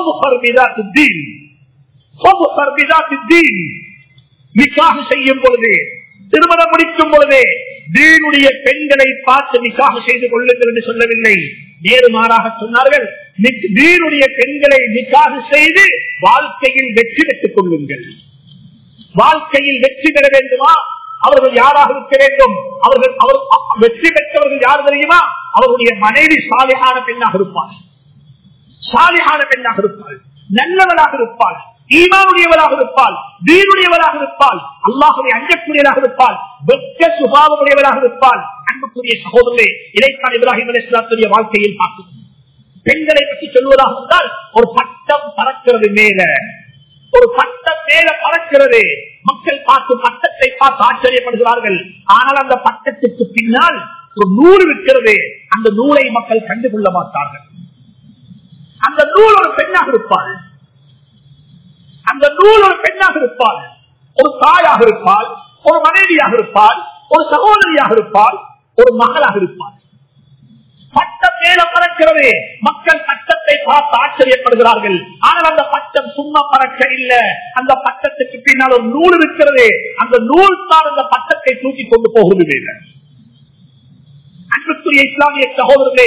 நிக்காக செய்யும் பொழுது திருமணம் முடிக்கும் பொழுது தீனுடைய பெண்களை பார்த்து நிக்காக செய்து கொள்ளுங்கள் என்று சொல்லவில்லை நேரு மாறாக சொன்னார்கள் தீனுடைய பெண்களை நிக்காக செய்து வாழ்க்கையில் வெற்றி பெற்றுக் கொள்ளுங்கள் வாழ்க்கையில் வெற்றி பெற வேண்டுமா அவர்கள் யாராக இருக்க வேண்டும் அவர்கள் அவர் வெற்றி பெற்றவர்கள் யார் தெரியுமா அவருடைய மனைவி சாலையான பெண்ணாக இருப்பார் சாலியான பெண்ணாக இருப்பாள் நல்லவளாக இருப்பாள் ஈமானுடையவளாக இருப்பாள் வீருடையவளாக இருப்பாள் அல்லாஹுடைய அஞ்சக்கூடியவளாக இருப்பாள் வெக்க சுபாவமுடையவளாக இருப்பாள் அன்புக்குரிய சகோதரே இதைத்தான் இப்ராஹிம் அலிஸ்லாத்துடைய வாழ்க்கையில் பார்க்கிறோம் பெண்களை பற்றி சொல்வதாக இருந்தால் ஒரு பட்டம் பறக்கிறது மேல ஒரு பட்டம் மேல பறக்கிறது மக்கள் பார்த்து பட்டத்தை பார்த்து ஆச்சரியப்படுகிறார்கள் ஆனால் அந்த பட்டத்துக்கு பின்னால் ஒரு நூல் இருக்கிறது அந்த நூலை மக்கள் கண்டுகொள்ள மாட்டார்கள் அந்த நூல் ஒரு பெண்ணாக இருப்பாள் அந்த நூல் ஒரு பெண்ணாக இருப்பாள் ஒரு தாயாக இருப்பாள் ஒரு மனைவியாக இருப்பாள் ஒரு சகோதரியாக இருப்பாள் ஒரு மகளாக இருப்பாள் பட்டம் மேல பறக்கிறது மக்கள் பட்டத்தை பார்த்து ஆச்சரியப்படுகிறார்கள் ஆனால் அந்த பட்டம் சும்மா பறக்க இல்ல அந்த பட்டத்துக்கு பின்னால் ஒரு நூல் இருக்கிறது அந்த நூல் தான் அந்த பட்டத்தை தூக்கி கொண்டு போகிறது அன்புக்குரிய இஸ்லாமிய சகோதரர்களே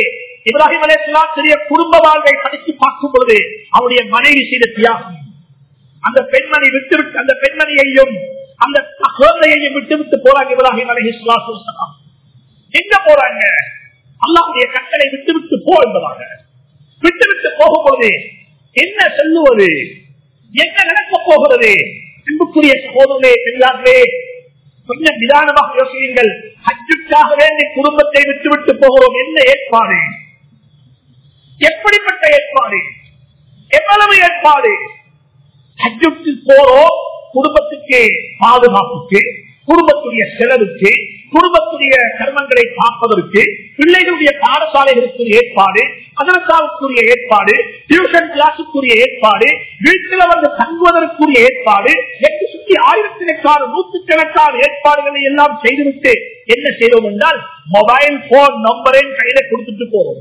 இப்ராஹிம் அலேஸ்லாத்துடைய குடும்ப வாழ்வை படித்து பார்க்கும் பொழுது அவருடைய மனைவி செய்த தியாகம் அந்த பெண்மணி விட்டு விட்டு அந்த பெண்மணியையும் அந்த குழந்தையையும் விட்டு விட்டு போறாங்க இப்ராஹிம் அலி இஸ்லாம் எங்க போறாங்க அல்லாவுடைய கட்டளை விட்டு விட்டு போ என்பதாக விட்டு விட்டு போகும் பொழுது என்ன சொல்லுவது என்ன நடக்க போகிறது அன்புக்குரிய சகோதரே பெரியார்களே கொஞ்சம் நிதானமாக யோசியுங்கள் ஹஜ்ஜுக்காக வேண்டி குடும்பத்தை விட்டுவிட்டு போகிறோம் என்ன ஏற்பாடு எப்படிப்பட்ட ஏற்பாடு எவ்வளவு ஏற்பாடு ஹஜ்ஜுக்கு போறோம் குடும்பத்துக்கு பாதுகாப்புக்கு குடும்பத்துடைய செலவுக்கு குடும்பத்துடைய கர்மங்களை பார்ப்பதற்கு பிள்ளைகளுடைய பாடசாலைகளுக்கு ஏற்பாடு மதரசாவுக்குரிய ஏற்பாடு டியூஷன் கிளாஸுக்குரிய ஏற்பாடு வீட்டில் வந்து தங்குவதற்குரிய ஏற்பாடு எட்டு சுற்றி ஆயிரக்கணக்கான நூற்றுக்கணக்கான ஏற்பாடுகளை எல்லாம் செய்துவிட்டு என்ன செய்தோம் என்றால் மொபைல் போன் நம்பரையும் கையில கொடுத்துட்டு போறோம்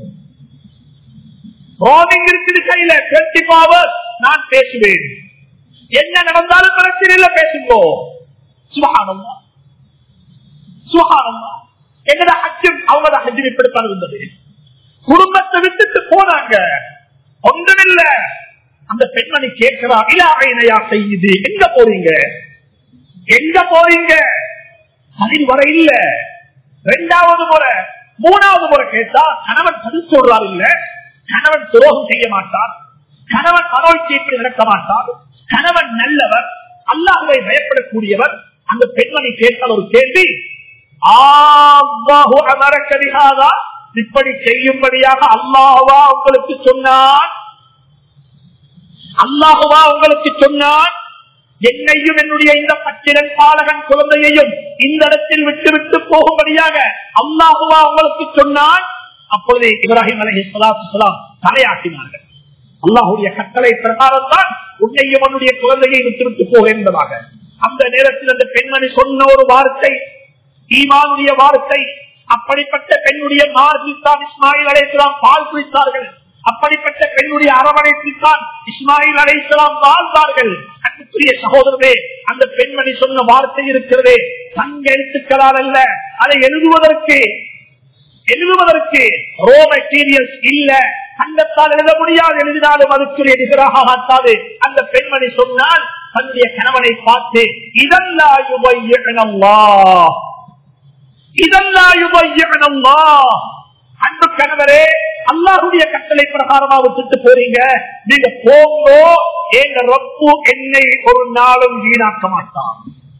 ரோமிங் இருக்குது கையில டுவெண்ட்டி பவர் நான் பேசுவேன் என்ன நடந்தாலும் பிரச்சனையில பேசுங்கோ சுகானமா சுகானமா எங்கட ஹஜ்ஜம் அவங்களோட ஹஜ்ஜம் இப்படித்தான் இருந்தது குடும்பத்தை விட்டுட்டு போனாங்க ஒன்றுமில்ல அந்த பெண்மணி கேட்கிறா இலாவையா செய்யுது எங்க போறீங்க எங்க போறீங்க அதில் வர இல்ல ரெண்டாவது முறை மூணாவது முறை கேட்டா கணவன் பதில் சொல்றார் இல்ல கணவன் துரோகம் செய்ய மாட்டார் கணவன் மனோச்சியத்தில் நடக்க மாட்டார் கணவன் நல்லவர் அல்லாஹுவை பயப்படக்கூடியவர் அந்த பெண்மணி கேட்டால் ஒரு கேள்வி ஆஹு அமரக்கதிகாதா இப்படி செய்யும்படியாக அல்லாஹுவா உங்களுக்கு சொன்னான் அல்லாஹுவா உங்களுக்கு சொன்னான் என்னையும் என்னுடைய இந்த பச்சிரன் பாலகன் குழந்தையையும் இந்த இடத்தில் விட்டு விட்டு போகும்படியாக அல்லாஹுவா உங்களுக்கு சொன்னான் அப்பொழுது இப்ராஹிம் அலஹி சலாத்துலாம் தலையாட்டினார்கள் அல்லாஹுடைய கட்டளை பிரகாரம் தான் உன்னையும் உன்னுடைய குழந்தையை விட்டுவிட்டு போக என்பதாக அந்த நேரத்தில் அந்த பெண்மணி சொன்ன ஒரு வார்த்தை ஈமானுடைய வார்த்தை அப்படிப்பட்ட பெண்ணுடைய மார்பில் தான் இஸ்மாயில் அலைசலாம் பால் குடித்தார்கள் அப்படிப்பட்ட பெண்ணுடைய அரவணைப்பில் தான் இஸ்மாயில் அலைசலாம் வாழ்ந்தார்கள் அன்புக்குரிய சகோதரரே அந்த பெண்மணி சொன்ன வார்த்தை இருக்கிறதே தங்க எழுத்துக்களால் அல்ல அதை எழுதுவதற்கு எழுதுவதற்கு ரோ மெட்டீரியல்ஸ் இல்ல தங்கத்தால் எழுத முடியாது எழுதினாலும் அதுக்குரிய நிகராக மாட்டாது அந்த பெண்மணி சொன்னால் தன்னுடைய கணவனை பார்த்து இதல்லா இதல்லா அன்பு கணவரே அல்லாஹுடைய கட்டளை பிரகாரமா விட்டுட்டு போறீங்க நீங்க போங்கோ எங்க ரப்பு என்னை ஒரு நாளும் வீணாக்க மாட்டான்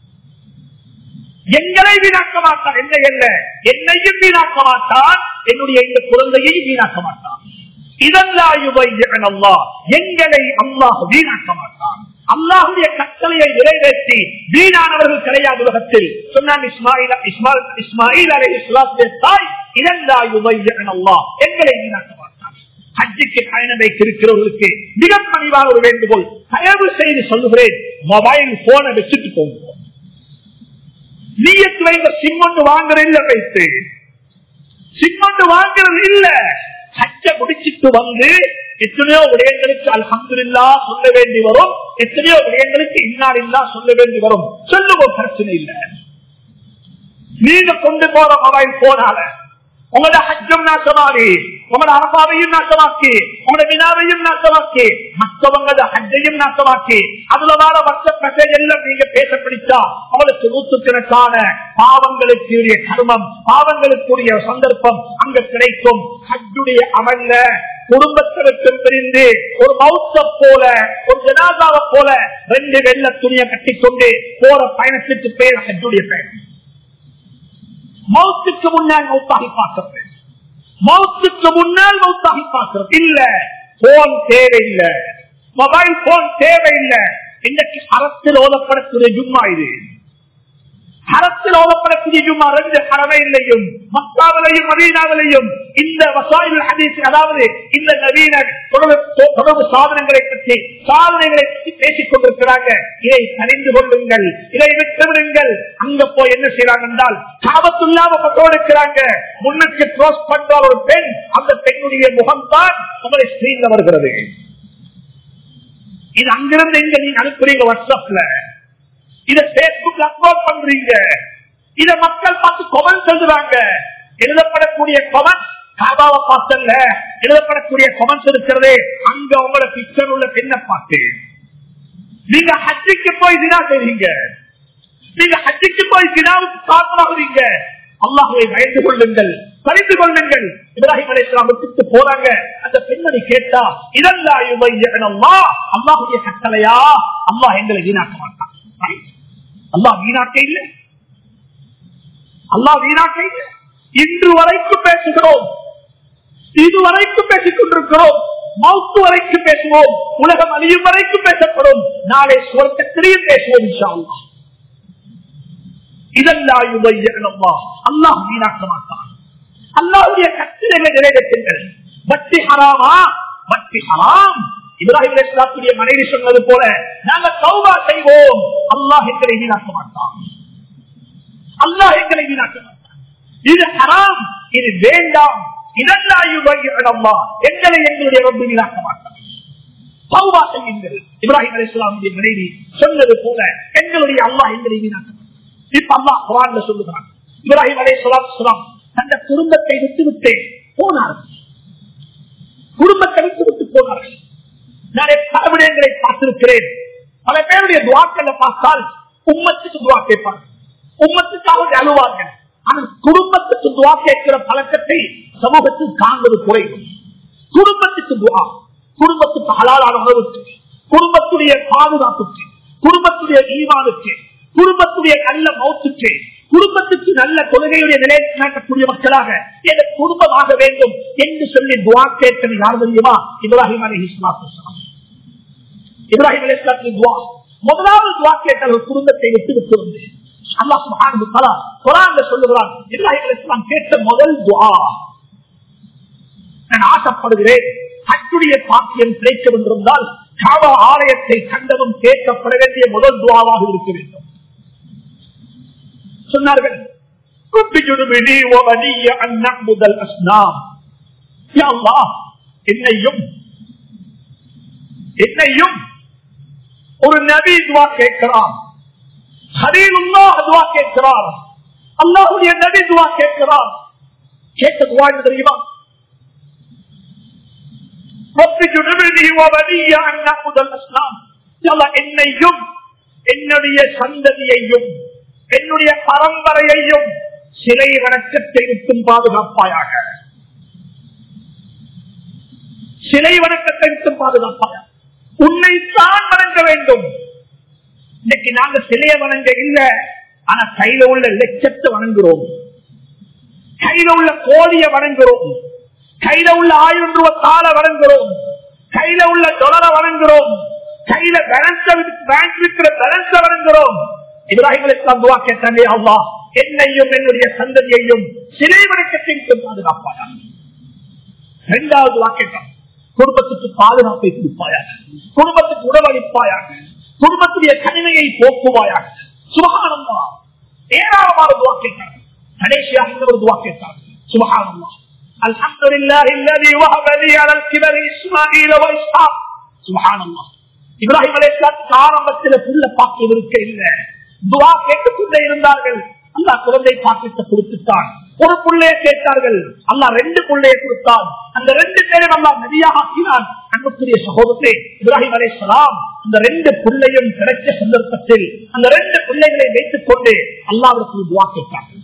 எங்களை வீணாக்க மாட்டான் என்ன என்ன என்னையும் வீணாக்க மாட்டான் என்னுடைய இந்த குழந்தையையும் வீணாக்க மாட்டான் இதல்லா எங்களை அல்லாஹ் வீணாக்க மாட்டான் அல்லாஹுடைய கட்டளையை நிறைவேற்றி வீணானவர்கள் கிடையாது உலகத்தில் சொன்னான் இஸ்மாயில் இஸ்மாயில் இஸ்மாயில் அலை இஸ்லாத்துடைய தாய் இதல்லா யுபையனல்லா எங்களை வீணாக்க மாட்டான் ஹஜ்ஜுக்கு பயணம் வைத்திருக்கிறவர்களுக்கு மிக பணிவான ஒரு வேண்டுகோள் தயவு செய்து சொல்லுகிறேன் மொபைல் போனை வச்சுட்டு போங்க நீயத்துல இந்த சிம்மொண்டு வாங்குறது இல்ல வைத்து சிம்மொண்டு வாங்குறது இல்ல ஹஜ்ஜ முடிச்சிட்டு வந்து எத்தனையோ விடயங்களுக்கு அல்ஹம்துல்லா சொல்ல வேண்டி வரும் எத்தனையோ விடயங்களுக்கு இன்னார் இல்லா சொல்ல வேண்டி வரும் சொல்லுவோம் பிரச்சனை இல்ல நீங்க கொண்டு போற மொபைல் போனால உங்களோட ஹஜ்ஜம் நாசமாகி உங்களோட அரபாவையும் நாசமாக்கி உங்களோட வினாவையும் நாசமாக்கி மற்றவங்களோட ஹஜ்ஜையும் நாசமாக்கி அதுல வர வச்ச மெசேஜ் எல்லாம் நீங்க பேச பிடிச்சா அவளுக்கு நூற்றுக்கணக்கான பாவங்களுக்குரிய கர்மம் பாவங்களுக்குரிய சந்தர்ப்பம் அங்க கிடைக்கும் ஹஜ்ஜுடைய அமல்ல குடும்பத்தை விட்டு பிரிந்து ஒரு மௌத்த போல ஒரு ஜனாதாவை போல ரெண்டு வெள்ள துணியை கட்டிக்கொண்டு போற பயணத்துக்கு பேர் ஹஜ்ஜுடைய பயணம் மௌத்துக்கு முன்னால் மௌத்தாகி பார்க்கிறது மௌத்துக்கு முன்னால் மௌத்தாகி பார்க்கிறது இல்ல போன் தேவையில்லை மொபைல் போன் தேவையில்லை இன்னைக்கு அரசில் ஓதப்படக்கூடிய ஜும்மா இது அரசில் ஓதப்படக்கூடிய ஜும்மா ரெண்டு ஹரமையிலையும் மக்காவிலையும் மதீனாவிலையும் இந்த வசாயில் ஹதீஸ் அதாவது இந்த நவீன தொடர்பு தொடர்பு சாதனங்களை பற்றி சாதனைகளை பற்றி பேசிக் கொண்டிருக்கிறாங்க இதை தெரிந்து கொள்ளுங்கள் இதை விட்டுவிடுங்கள் அங்க போய் என்ன செய்யறாங்க என்றால் காபத்துள்ளாம பட்டோ எடுக்கிறாங்க முன்னுக்கு க்ளோஸ் பண்ற ஒரு பெண் அந்த பெண்ணுடைய முகம்தான் உங்களை ஸ்கிரீன்ல வருகிறது இது அங்கிருந்து இங்க நீங்க அனுப்புறீங்க வாட்ஸ்அப்ல இத பேஸ்புக் அப்லோட் பண்றீங்க இத மக்கள் பார்த்து கொமெண்ட் எழுதுறாங்க எழுதப்படக்கூடிய கொமெண்ட் காபாவை பார்த்தல்ல எழுதப்படக்கூடிய கமெண்ட்ஸ் இருக்கிறது அங்க உங்களோட பிக்சர் உள்ள பெண்ணை பார்த்து நீங்க ஹஜ்ஜிக்கு போய் தினா செய்றீங்க நீங்க ஹஜ்ஜிக்கு போய் தினாவுக்கு காரணமாகிறீங்க அல்லாஹுவை பயந்து கொள்ளுங்கள் பறிந்து கொள்ளுங்கள் இப்ராஹிம் அலையாம் விட்டு போறாங்க அந்த பெண்மணி கேட்டா இதெல்லாம் அல்லாஹுடைய கட்டளையா அல்லாஹ் எங்களை வீணாக்க மாட்டான் அல்லாஹ் வீணாக்க இல்லை அல்லாஹ் வீணாக்க இல்லை இன்று வரைக்கும் பேசுகிறோம் இதுவரைக்கும் பேசிக் கொண்டிருக்கிறோம் மௌத்து வரைக்கும் பேசுவோம் உலகம் அழியும் வரைக்கும் பேசப்படும் நாளை சுவர்க்கத்திலையும் பேசுவோம் இன்ஷா அல்லாஹ் இதெல்லாம் அல்லாஹ் வீணாக்க மாட்டான் அல்லாவுடைய கட்டளைகளை நிறைவேற்றுங்கள் வட்டி ஹராமா வட்டி ஹராம் இப்ராஹிம் அலைஹிஸ்ஸலாத்துடைய மனைவி சொன்னது போல நாங்க தௌபா செய்வோம் அல்லாஹ் எங்களை வீணாக்க மாட்டான் அல்லாஹ் எங்களை வீணாக்க மாட்டான் இது ஹராம் இது வேண்டாம் இதெல்லாம் எங்களை எங்களுடைய ரொம்ப வீணாக்க மாட்டான் தௌபா செய்யுங்கள் இப்ராஹிம் அலைஹிஸ்ஸலாமுடைய மனைவி சொன்னது போல எங்களுடைய அல்லாஹ் எங்களை வீணாக்க மாட்டான் இப்ப அல்லாஹ் குரான்ல சொல்லுகிறான் இப்ராஹிம் அலைஹிஸ்ஸலாம் தந்த குடும்பத்தை விட்டு விட்டு போனார்கள் குடும்பத்தை விட்டு விட்டு போனார்கள் நான் பல விடயங்களை பார்த்திருக்கிறேன் பல பேருடைய துவாக்களை பார்த்தால் உம்மத்துக்கு துவா கேட்பாங்க உம்மத்துக்காக அழுவார்கள் ஆனால் குடும்பத்துக்கு துவா கேட்கிற பழக்கத்தை சமூகத்தில் காண்பது குறைவு குடும்பத்துக்கு துவா குடும்பத்துக்கு ஹலாலான உணவுக்கு குடும்பத்துடைய பாதுகாப்புக்கு குடும்பத்துடைய ஈவானுக்கு குடும்பத்துடைய நல்ல மௌத்துக்கு குடும்பத்துக்கு நல்ல கொள்கையுடைய நிலை காட்டக்கூடிய மக்களாக எந்த குடும்பமாக வேண்டும் என்று சொல்லி துவா கேட்கிறது யார் தெரியுமா இப்ராஹிம் அலி இஸ்லாம் இப்ராஹிம் அலி இஸ்லாத்தின் துவா முதலாவது துவா கேட்டவர் குடும்பத்தை விட்டு விட்டு வந்து அல்லாஹ் சுப்ஹானஹு வ தஆலா குர்ஆன்ல சொல்லுகிறான் இப்ராஹிம் அலி இஸ்லாம் கேட்ட முதல் துவா நான் ஆசைப்படுகிறேன் ஹஜ்ஜுடைய பாக்கியம் கிடைக்க வென்றிருந்தால் காபா ஆலயத்தை கண்டதும் கேட்கப்பட வேண்டிய முதல் துவாவாக இருக்க வேண்டும் சொன்னார்கள் என்னையும் என்னையும் ஒரு நபி துவா கேட்கிறார் ஹரீலுல்லா துவா கேட்கிறார் அல்லாஹுடைய நபி துவா கேட்கிறார் கேட்ட துவா என்ன தெரியுமா என்னையும் என்னுடைய சந்ததியையும் என்னுடைய பரம்பரையையும் சிலை வணக்கத்தை விட்டும் பாதுகாப்பாயாக சிலை வணக்கத்தை விட்டும் பாதுகாப்பாயாக உன்னைத்தான் வணங்க வேண்டும் இன்னைக்கு நாங்க சிலைய வணங்க இல்ல ஆனா கையில உள்ள லட்சத்தை வணங்குறோம் கையில உள்ள கோழிய வணங்குறோம் கையில உள்ள ஆயிரம் ரூபாய் தாள வணங்குறோம் கையில உள்ள டொலரை வணங்குறோம் கையில பேங்க் இருக்கிற பேலன்ஸ வணங்குறோம் இப்ராஹிம் இஸ்லாம் துவா கேட்டாங்க அவ்வா என்னையும் என்னுடைய சந்ததியையும் சிலை வணக்கத்திற்கு பாதுகாப்பாயா இரண்டாவது துவா கேட்டான் குடும்பத்துக்கு பாதுகாப்பை கொடுப்பாயாக குடும்பத்துக்கு உணவளிப்பாயாக குடும்பத்துடைய தனிமையை போக்குவாயாக சுபகானந்தா ஏராளமான துவா கேட்டாங்க கடைசியாக இன்னொரு துவா கேட்டாங்க சுபகானந்தா الحمد لله الذي وهب لي على الكبر اسماعيل واسحاق سبحان الله இப்ராஹிம் அலைஹிஸ்ஸலாம் ஆரம்பத்தில் புள்ள பாக்கியம் இருக்க இல்லை துவா கேட்டுக்கொண்டே இருந்தார்கள் அல்லா குழந்தை பாக்கியத்தை கொடுத்துட்டான் ஒரு புள்ளைய கேட்டார்கள் அல்லா ரெண்டு புள்ளைய கொடுத்தான் அந்த ரெண்டு பேரும் அல்லா நதியாக ஆக்கினான் அன்புக்குரிய சகோதரத்தை இப்ராஹிம் அலைஹிஸ்ஸலாம் அந்த ரெண்டு பிள்ளையும் கிடைச்ச சந்தர்ப்பத்தில் அந்த ரெண்டு பிள்ளைகளை வைத்துக் கொண்டு அல்லாவிற்கு துவா கேட்டார்கள்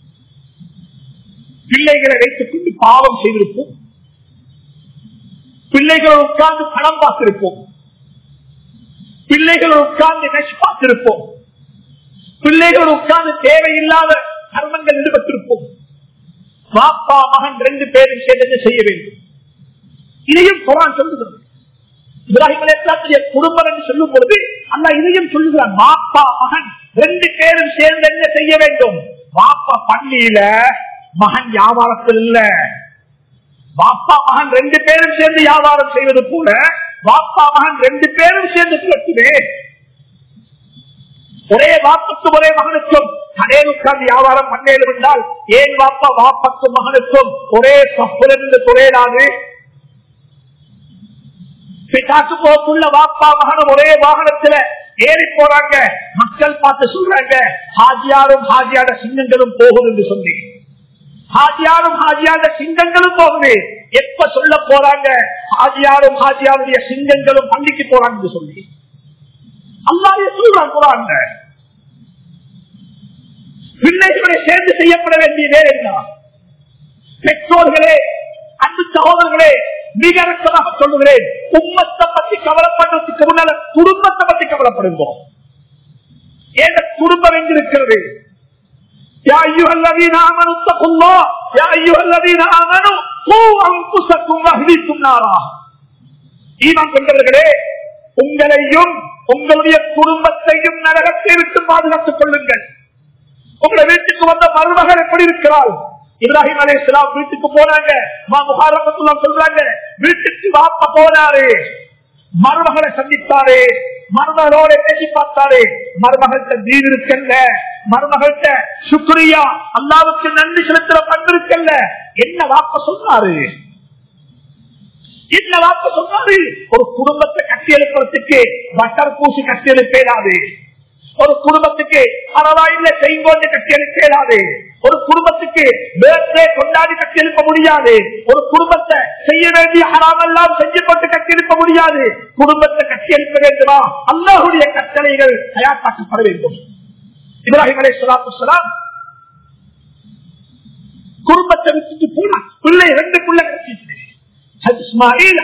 பிள்ளைகளை வைத்துக் கொண்டு பாவம் செய்திருப்போம் பிள்ளைகள் உட்கார்ந்து பணம் பார்த்திருப்போம் பிள்ளைகள் உட்கார்ந்து நெஷ் பார்த்திருப்போம் பிள்ளைகள் உட்கார்ந்து தேவையில்லாத கர்மங்கள் ஈடுபட்டிருப்போம் பாப்பா மகன் ரெண்டு பேரும் சேர்ந்து செய்ய வேண்டும் இதையும் குரான் சொல்லுகிறது இப்ராஹிம் அலையாத்துடைய குடும்பம் என்று சொல்லும் பொழுது அல்ல இதையும் சொல்லுகிறான் பாப்பா மகன் ரெண்டு பேரும் சேர்ந்து என்ன செய்ய வேண்டும் பாப்பா பள்ளியில மகன் வியாபாரத்தில் இல்ல பாப்பா மகன் ரெண்டு பேரும் சேர்ந்து வியாபாரம் செய்வது போல பாப்பா மகன் ரெண்டு பேரும் சேர்ந்து கட்டுவே ஒரே வாப்புக்கும் ஒரே மகனுக்கும் கடையில் உட்கார்ந்து வியாபாரம் பண்ணேன் என்றால் ஏன் வாப்பா வாப்பக்கும் மகனுக்கும் ஒரே சப்புலிருந்து துறையலாது பிதாக்கு போக்குள்ள வாப்பா மகனும் ஒரே வாகனத்துல ஏறி போறாங்க மக்கள் பார்த்து சொல்றாங்க ஹாஜியாரும் ஹாஜியாட சின்னங்களும் போகும் என்று சொல்லி ஹாஜியாரும் ஹாஜியாத சிங்கங்களும் போகுது எப்ப சொல்ல போறாங்க ஹாஜியாரும் ஹாஜியாருடைய சிங்கங்களும் பள்ளிக்கு போறாங்கன்னு சொல்லி அல்லாவே சொல்றான் குரான் பிள்ளைகளை சேர்ந்து செய்யப்பட வேண்டிய வேலை என்ன பெற்றோர்களே அன்பு சகோதரர்களே மிக இறக்கமாக சொல்லுகிறேன் உம்மத்தை பத்தி கவலைப்படுறதுக்கு முன்னால குடும்பத்தை பத்தி கவலைப்படுவோம் ஏன் குடும்பம் எங்க இருக்கிறது يا أيها الذين آمنوا اتقوا الله يا أيها الذين آمنوا قوا أنفسكم وأهليكم نارا ஈமான் கொண்டவர்களே உங்களையும் உங்களுடைய குடும்பத்தையும் நரகத்தை விட்டு பாதுகாத்துக் கொள்ளுங்கள் உங்களை வீட்டுக்கு வந்த மருமகள் எப்படி இருக்கிறாள் இப்ராஹிம் அலி இஸ்லாம் வீட்டுக்கு போனாங்க சொல்றாங்க வீட்டுக்கு வாப்ப போனாரு மருமகளை சந்தித்தாரு மருமகளோட பேசி பார்த்தாரு மருமகள்கிட்ட நீர் இருக்கல்ல மருமகள்கிட்ட சுக்ரியா அல்லாவுக்கு நன்றி செலுத்துற பண்பு இருக்கல்ல என்ன வாப்ப சொன்னாரு என்ன வாப்ப சொன்னாரு ஒரு குடும்பத்தை கட்டியெழுப்புறதுக்கு பட்டர் பூசி கட்டியெழுப்பேடாது ஒரு குடும்பத்துக்கு பரவாயில்ல செய்கோண்டு கட்டியெழுப்பேடாது ஒரு குடும்பத்துக்கு பேர்தே கொண்டாடி கட்டியெழுப்ப முடியாது ஒரு குடும்பத்தை செய்ய வேண்டிய ஹராமெல்லாம் செஞ்சு போட்டு கட்டியெழுப்ப முடியாது குடும்பத்தை கட்டியெழுப்ப வேண்டுமா அல்லாஹுடைய கட்டளைகள் தயார்த்தாக்கப்பட வேண்டும் இப்ராஹிம் அலை சலாத்து குடும்பத்தை விட்டுட்டு போனா பிள்ளை ரெண்டு பிள்ளை கிடைச்சிட்டு இஸ்மாயில்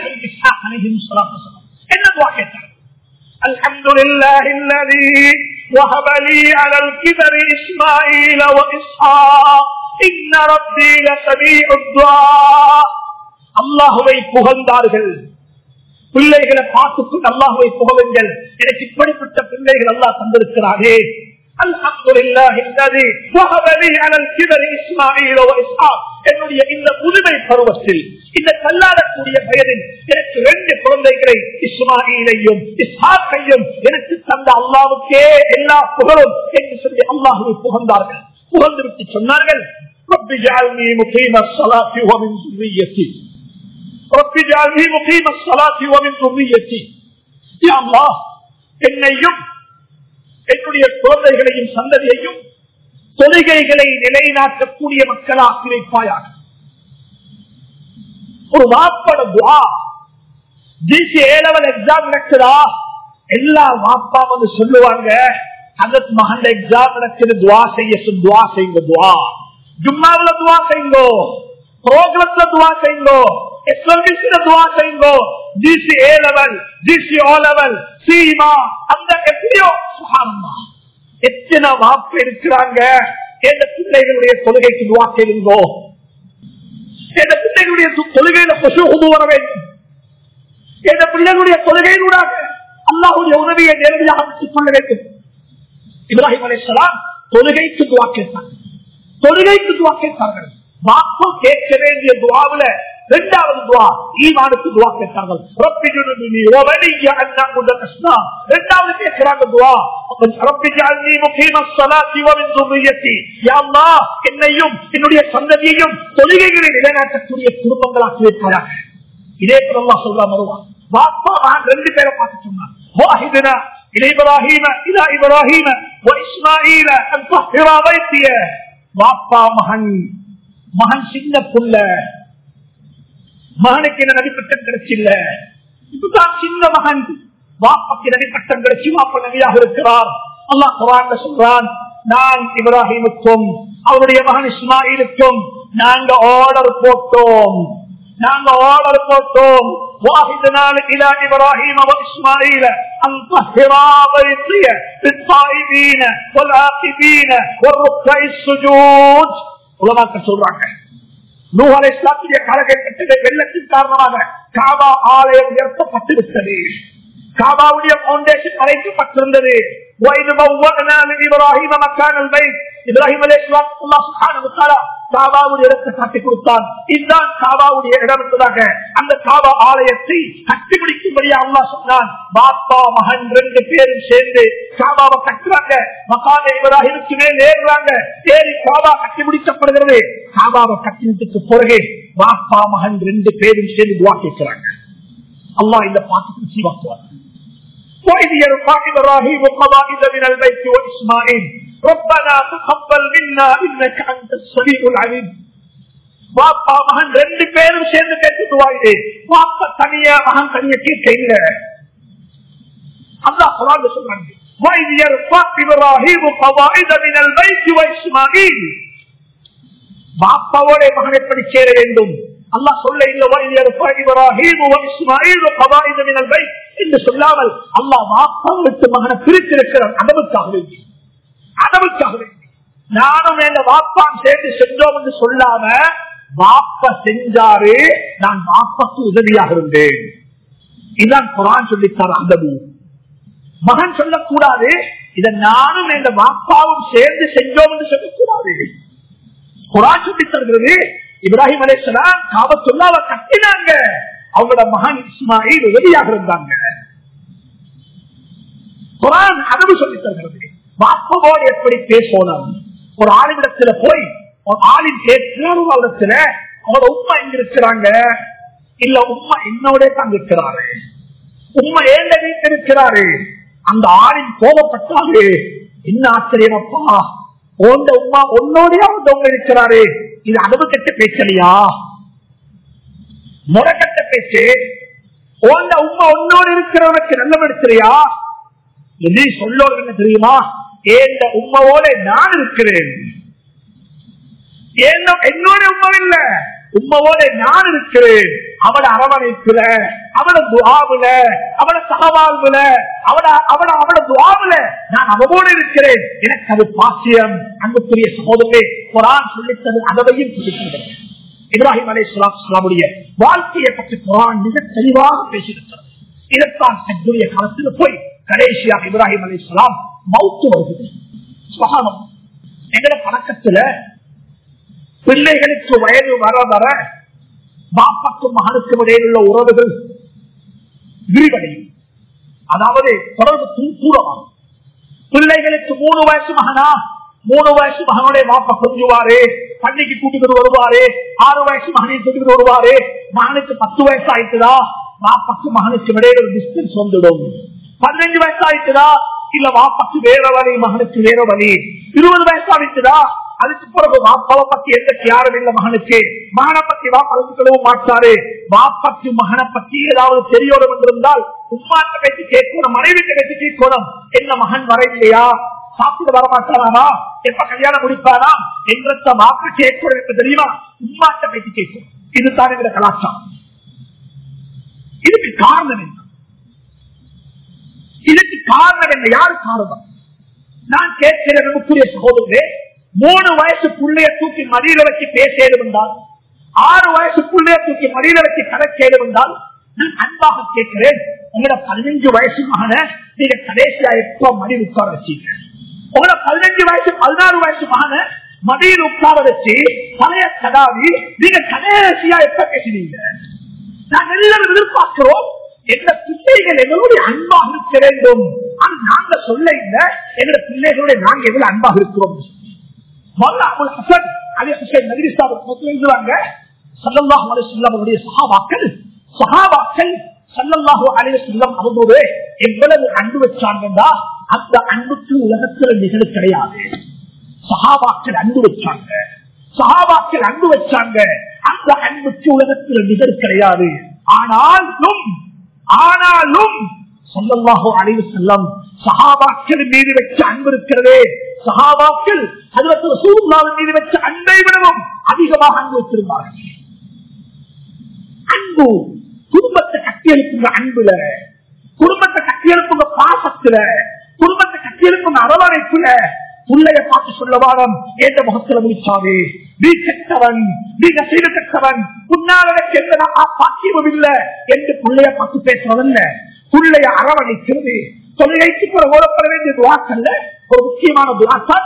என்ன துவா கேட்டார் الحمد لله الذي وهب لي على الكبر إسماعيل وإسحاق إن ربي لسميع الدعاء அல்லாஹுவை புகழ்ந்தார்கள் பிள்ளைகளை பார்த்துக்கொண்டு அல்லாஹுவை புகழுங்கள் எனக்கு இப்படிப்பட்ட பிள்ளைகள் அல்லாஹ் தந்திருக்கிறாரே என்னுடைய இந்த புதுமை பருவத்தில் இந்த கல்லாடக்கூடிய வயதில் எனக்கு ரெண்டு குழந்தைகளை இஸ்மாயிலையும் இஸ்ஹாக்கையும் எனக்கு தந்த அல்லாவுக்கே எல்லா புகழும் என்று சொல்லி அல்லாஹுவை புகழ்ந்தார்கள் புகழ்ந்து விட்டு சொன்னார்கள் رب اجعلني مقيم الصلاة ومن ذريتي رب اجعلني مقيم الصلاة ومن ذريتي يا الله என்னையும் என்னுடைய குழந்தைகளையும் சந்ததியையும் தொழுகைகளை நிலைநாட்டக்கூடிய மக்களாக்கி வைப்பாயாக ஒரு வாப்பட துவா ஜிசி ஏலவல் எக்ஸாம் நடக்குதா எல்லா வாப்பா வந்து சொல்லுவாங்க அதற்கு மகன் எக்ஸாம் நடக்குது துவா செய்ய துவா செய்யுங்க துவா ஜும்மாவில துவா செய்யுங்கோ புரோகிரத்துல துவா செய்யுங்கோ எஸ்எல்பிசில துவா செய்யுங்கோ GC A level GC O level சீமா அந்த எப்படியோ சுகாமா எத்தனை வாக்கு இருக்கிறாங்க எந்த பிள்ளைகளுடைய தொழுகைக்கு துவா செய்யுங்கோ எந்த பிள்ளைகளுடைய தொழுகையில பசு கொண்டு வர வேண்டும் எந்த பிள்ளைகளுடைய தொழுகையினூடாக அல்லாஹுடைய உதவியை நேரடியாக பெற்றுக் கொள்ள வேண்டும் இப்ராஹிம் அலிஸ்லாம் தொழுகைக்கு துவா கேட்டாங்க தொழுகைக்கு துவா கேட்டார்கள் வாக்கு கேட்க வேண்டிய துவாவில இரண்டாவது துவா ஈமானுக்கு துவா கேட்டார்கள் ரப்பி ஜுனுபினி வவலிய அன்னா முதகஸ்னா இரண்டாவது கேட்கிறாங்க துவா ரப்பி ஜஅல்னி முகீம ஸலாத்தி வ மின் ذُرِّيَّتِي யா அல்லாஹ் என்னையும் என்னுடைய சந்ததியையும் தொழுகைகளை நிலைநாட்டக்கூடிய குடும்பங்களாக்கி வைப்பாயாக இதே போல அல்லாஹ் சொல்றா வருவான் வாப்பா மகன் ரெண்டு பேரை பார்த்து சொன்னான் வாஹிதுனா إلى إبراهيم إلى إبراهيم وإسماعيل أن طهر بيتي வாப்பா மகன் மகன் சின்ன புள்ள மகனுக்கு என்ன நடிப்பட்டம் கிடைச்சில்ல இப்பதான் சின்ன மகன் வாப்பாக்கு நடிப்பட்டம் கிடைச்சி வாப்பா நபியாக இருக்கிறார் அல்லாஹ் குரான் சொல்றான் நான் இப்ராஹிமுக்கும் அவருடைய மகன் இஸ்மாயிலுக்கும் நாங்க ஆர்டர் போட்டோம் நாங்க ஆர்டர் போட்டோம் واحدنا الى ابراهيم واسماعيل ان طهرا بيتي للطائبين والعاقبين والركع السجود உலமாக்கள் சொல்றாங்க நூஹலை இஸ்லாத்துடைய காலகட்டத்திலே வெள்ளத்தின் காரணமாக காபா ஆலயம் உயர்த்தப்பட்டு விட்டது காபாவுடைய பவுண்டேஷன் அழைக்கப்பட்டிருந்தது இப்ராஹிம் மக்கான் இப்ராஹிம் அலி காபாவுடைய இடத்தை காட்டி கொடுத்தான் இதுதான் காபாவுடைய இடம் என்பதாக அந்த காபா ஆலயத்தை கட்டிபிடிக்கும்படியா அல்லா சொன்னான் பாப்பா மகன் ரெண்டு பேரும் சேர்ந்து காபாவை கட்டுறாங்க மகான இப்ராஹிமுக்கு மேல் ஏறுறாங்க ஏறி காபா கட்டிபிடிக்கப்படுகிறது காபாவை கட்டினத்துக்கு பிறகு பாப்பா மகன் ரெண்டு பேரும் சேர்ந்து துவா கேட்கிறாங்க அல்லாஹ் இந்த பாட்டுக்கு சீவாக்குவார் وإذ يرفع إبراهيم قواعد من البيت وإسماعيل ربنا تقبل منا إنك أنت السميع العليم பாப்பா மகன் ரெண்டு பேரும் சேர்ந்து கேட்டுவாயிடு பாப்பா தனியா மகன் தனியா கேட்க இல்ல அல்லா குரான் சொல்றாங்க وَإِذْ يَرْفَعُ إِبْرَاهِيمُ قَوَاعِدَ مِنَ الْبَيْتِ وَإِسْمَاعِيلُ பாப்பாவோட மகன் எப்படி சேர வேண்டும் அல்லாஹ் சொல்ல இல்ல وَإِذْ يَرْفَعُ إِبْرَاهِيمُ وَإِسْمَاعِيلُ قَوَاعِدَ مِنَ الْبَيْتِ என்று சொல்லாமல் அல்லாஹ் பாப்பா விட்டு மகனை பிரித்திருக்கிறான் அதவுக்காக வேண்டி அதவுக்காக வேண்டி நானும் என் வாப்பான் சேர்ந்து சென்றோம் என்று சொல்லாம வாப்ப செஞ்சாரு நான் வாப்பாக்கு உதவியாக இருந்தேன் இதான் குரான் சொல்லித்தார் அதவு மகன் சொல்லக்கூடாது இதை நானும் என் வாப்பாவும் சேர்ந்து செஞ்சோம் என்று சொல்லக்கூடாது குரான் சொல்லி தருகிறது இப்ராஹிம் அலேஸ்வலாம் காபத்துள்ளாவ கட்டினாங்க அவங்களோட மகன் இஸ்மாயில் உதவியாக இருந்தாங்க குரான் அதவு சொல்லி தருகிறது வாப்பவோடு எப்படி பேசணும் ஒரு ஆளுமிடத்துல போய் ஒரு ஆளின் கேட்கிறத்துல அவரோட உண்மை எங்க இருக்கிறாங்க இல்ல உண்மை என்னோட தான் இருக்கிறாரு உண்மை ஏண்ட வீட்டு இருக்கிறாரு அந்த ஆளின் கோபப்பட்டாரு என்ன ஆச்சரியமப்பா ஓண்ட உமா உன்னோடய அவங்க இருக்கிறாரு இது அளவு கட்ட பேச்சலையா முறைக்கட்ட பேச்சு ஓண்ட உமா உன்னோடு இருக்கிறவனுக்கு நல்ல எடுக்கிறியா நீ சொல்லோடு என்ன தெரியுமா ஏந்த உண்மையோட நான் இருக்கிறேன் என்னோட உண்மை இல்ல உண்மையோட நான் இருக்கிறேன் அவட அரவணைப்புல அவட துவாவுல அவட சகவாழ்வுல அவட அவட அவட துவாவுல நான் அவவோடு இருக்கிறேன் எனக்கு அது பாசியம் அன்புக்குரிய சகோதரே குரான் சொல்லித்தது அதவையும் சொல்லித்தது இப்ராஹிம் அலை சுலாமுடைய வாழ்க்கையை பற்றி குரான் மிக தெளிவாக பேசியிருக்கிறது இதற்கான் தன்னுடைய காலத்தில் போய் கடைசியாக இப்ராஹிம் அலி இஸ்லாம் மவுத்து வருகிறது சுகானம் எங்கட பழக்கத்துல பிள்ளைகளுக்கு வயது வர வர பாப்பாக்கும் மகனுக்கும் இடையில் உள்ள உறவுகள் விரிவடையும் அதாவது தொடர்பு தூரமாகும் பிள்ளைகளுக்கு மூணு வயசு மகனா மூணு வயசு மகனுடைய பாப்பா கொஞ்சுவாரு பள்ளிக்கு கூட்டிட்டு வருவாரு ஆறு வயசு மகனையும் கூட்டிட்டு வருவாரு மகனுக்கு பத்து வயசு ஆயிட்டுதா பாப்பாக்கு மகனுக்கு இடையில ஒரு டிஸ்டன்ஸ் வந்துடும் பதினஞ்சு வயசு ஆயிட்டுதா இல்ல வாப்பாக்கு வேற வழி மகனுக்கு வேற வழி இருபது வயசு ஆயிட்டுதா அதுக்கு பிறகு வாப்பாவை பத்தி எந்த யாரும் இல்ல மகனுக்கு மகனை பத்தி வாப்பா மாட்டாரு வாப்பாக்கு மகனை பத்தி ஏதாவது தெரியணும் என்றிருந்தால் உமாட்ட பேச்சு கேட்கணும் மனைவிட்ட பேச்சு கேட்கணும் என்ன மகன் வரையிலையா சாப்பிட்டு வர மாட்டாரா எப்ப கல்யாணம் முடிப்பாரா என்ற வாப்பா கேட்கணும் தெரியுமா உமாட்ட பேச்சு கேட்கும் இதுதான் எங்க கலாச்சாரம் இதுக்கு காரணம் என்ன இதுக்கு காரணம் என்ன யாரு காரணம் நான் கேட்கிற நமக்குரிய சகோதரே மூணு வயசு புள்ளைய தூக்கி மடியில வச்சு பேசேது வந்தால் ஆறு வயசு புள்ளைய தூக்கி மடியில வச்சு கணக்கேது வந்தால் நான் அன்பாக கேட்கிறேன் உங்களோட பதினஞ்சு வயசு மகன நீங்க கடைசியா எப்ப மடி உட்கார வச்சீங்க உங்களோட பதினஞ்சு வயசு பதினாறு வயசு மகன மடியில் உட்கார வச்சு பழைய கதாவி நீங்க கடைசியா எப்ப பேசினீங்க நாங்க எல்லாரும் எதிர்பார்க்கிறோம் எந்த பிள்ளைகள் எங்களுடைய அன்பாக இருக்க வேண்டும் ஆனா நாங்க சொல்ல இல்லை எங்களோட பிள்ளைகளுடைய நாங்க எவ்வளவு அன்பாக இருக்கிறோம் சகாபாக்கள் சகாபாக்கள் சல்லல்லாஹு அலைய செல்லம் அவங்களோடு எவ்வளவு அன்பு வச்சாங்கன்னா அந்த அன்புக்கு உலகத்தில் நிகழ கிடையாது சகாபாக்கள் அன்பு வச்சாங்க சகாபாக்கள் அன்பு வச்சாங்க அந்த அன்புக்கு உலகத்தில் நிகழ் கிடையாது ஆனாலும் ஆனாலும் சொல்லல்லாஹோ அழைவு செல்லம் சகாபாக்கள் மீது வச்ச அன்பு இருக்கிறதே சகாபாக்கள் அதுவத்தில் சூழ்நாவின் மீது வச்ச அன்பை விடவும் அதிகமாக அன்பு வச்சிருந்தார்கள் அன்பு குடும்பத்தை கட்டியெழுப்புங்க அன்புல குடும்பத்தை கட்டியெழுப்புங்க பாசத்துல குடும்பத்தை கட்டியெழுப்புங்க அரவணைப்புல பிள்ளைய பார்த்து சொல்ல வாரம் எந்த முகத்துல முடிச்சாவே நீ கெட்டவன் நீ நசீடு கெட்டவன் உன்னாலனுக்கு எந்த பாக்கியமும் இல்ல என்று பிள்ளைய பார்த்து பேசுறதல்ல பிள்ளைய அரவணைக்கிறது தொழிலைக்கு பிற ஓடப்பட வேண்டிய துவாக்கல்ல ஒரு முக்கியமான துவாக்கால்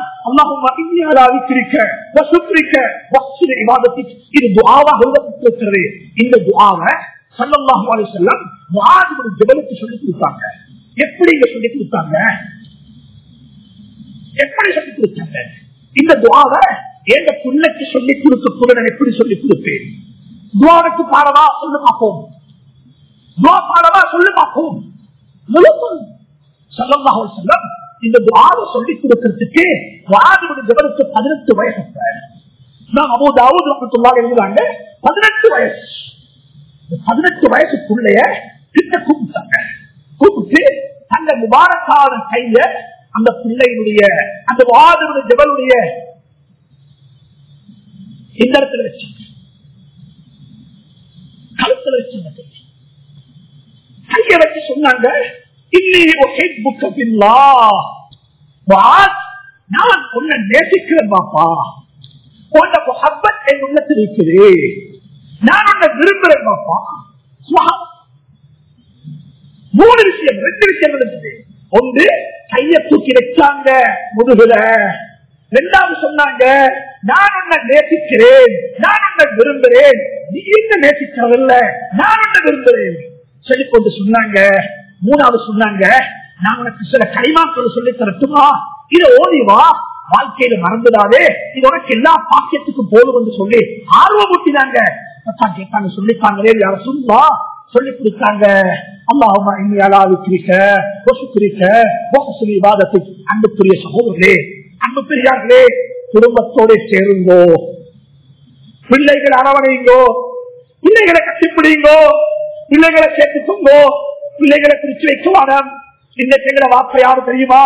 இது துவாவாக இருக்கிறது இந்த துவாவை சல்லாஹு அலி செல்லம் ஜபலுக்கு சொல்லி கொடுத்தாங்க எப்படி இங்க சொல்லி கொடுத்தாங்க எப்படி சொல்லி கொடுத்தாங்க இந்த துவாவை எந்த பிள்ளைக்கு சொல்லி கொடுக்க கூட நான் எப்படி சொல்லி கொடுப்பேன் துவாவுக்கு பாடவா சொல்லு பார்ப்போம் துவா பாடவா சொல்லு பார்ப்போம் சல்லல்லாஹு செல்லம் இந்த துவாவை சொல்லி கொடுக்கறதுக்கு வாதிபடி ஜபலுக்கு பதினெட்டு வயசு நான் அபு தாவூத் ரஹ்மத்துல்லாஹி எழுதுறாங்க பதினெட்டு வயசு இந்த பதினெட்டு வயசுக்குள்ளைய கிட்ட கூப்பிட்டாங்க கூப்பிட்டு அந்த முபாரக்கான கைய அந்த பிள்ளையினுடைய அந்த வாதனுடைய ஜபலுடைய இந்த இடத்துல வச்சு கழுத்துல வச்சு அந்த கையை. கைய வச்சு சொன்னாங்க இன்னி புக்கபில்லா நான் உன்னை நேசிக்கிறேன் பாப்பா உன்னை முஹப்பத் என் உள்ளத்தில் இருக்குது நான் உன்னை விரும்புறேன் பாப்பா சுபஹான். மூணு விஷயம் ரெண்டு விஷயம் நடந்தது ஒன்று கைய தூக்கி வச்சாங்க முதுகுல ரெண்டாவது சொன்னாங்க நான் உன்னை நேசிக்கிறேன் நான் உன்னை விரும்புகிறேன் நீ என்ன நேசிக்கிறதில்ல நான் உன்னை விரும்புகிறேன் சொல்லிக் கொண்டு சொன்னாங்க மூணாவது சொன்னாங்க நான் உனக்கு சில கைமாக்கள் சொல்லி தரட்டுமா இதை ஓடி வா வாழ்க்கையில மறந்துடாதே இது உனக்கு எல்லா பாக்கியத்துக்கும் போதும் என்று சொல்லி ஆர்வம் ஊட்டினாங்க அதான் கேட்டாங்க சொல்லித்தாங்களே யார சொல்லா சொல்லி கொடுத்தாங்க அல்லாஹ் இன்னும் குறிக்க கொசு குறிக்க சொல்லி வாதத்துக்கு அன்புக்குரிய சகோதரர்களே அன்பு பெரியார்களே குடும்பத்தோட சேருங்கோ பிள்ளைகள் அரவணைங்கோ பிள்ளைகளை கட்டிப்பிடிங்கோ பிள்ளைகளை சேர்த்துக்கோங்கோ பிள்ளைகளை பிரிச்சு வைக்க வேணாம் இன்னைக்கு எங்களை வார்த்தை யாரு தெரியுமா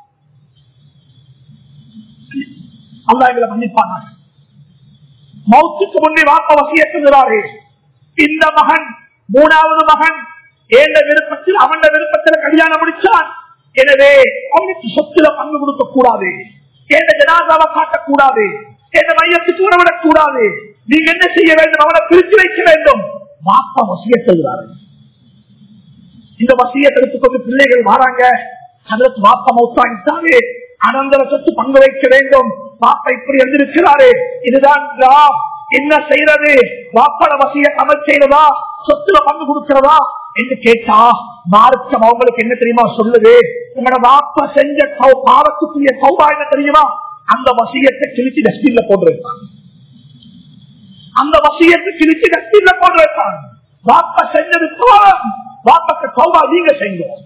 அல்லா எங்களை மன்னிப்பாங்க மௌத்துக்கு முன்னே வாப்ப வசியத்துகிறாரே இந்த மகன் மூணாவது மகன் ஏந்த விருப்பத்தில் அவன் விருப்பத்தில் கல்யாணம் முடிச்சான் எனவே அவனுக்கு சொத்துல பங்கு கொடுக்க கூடாது எந்த ஜனாதாவை காட்டக்கூடாது எந்த மையத்துக்கு உறவிடக் கூடாது நீங்க என்ன செய்ய வேண்டும் அவனை பிரித்து வைக்க வேண்டும் வாப்பா வசியத்துகிறார்கள் இந்த வசியத்தை எடுத்துக்கொண்டு பிள்ளைகள் வராங்க அதற்கு வாப்பா மௌத்தாகிட்டாரு அனந்தர சொத்து பங்கு வைக்க வேண்டும் பாப்பா இப்படி எழுந்திருக்கிறாரு இதுதான் இஸ்லாம். என்ன செய்யறது வாப்பட வசிய அமல் செய்யறதா சொத்துல பங்கு கொடுக்கிறதா என்று கேட்டா மார்க்கம் அவங்களுக்கு என்ன தெரியுமா சொல்லுது உங்களோட வாப்பா செஞ்ச கௌ- பாவத்துக்குரிய சௌபா என்ன தெரியுமா அந்த வசியத்தை கிழிச்சு டஸ்ட்பின்ல போட்டிருக்காங்க அந்த வசியத்தை கிழிச்சு டஸ்ட்பின்ல போட்டிருக்காங்க வாப்பா செஞ்சது பாவம் வாப்பக்கு சௌபா நீங்க செய்யும்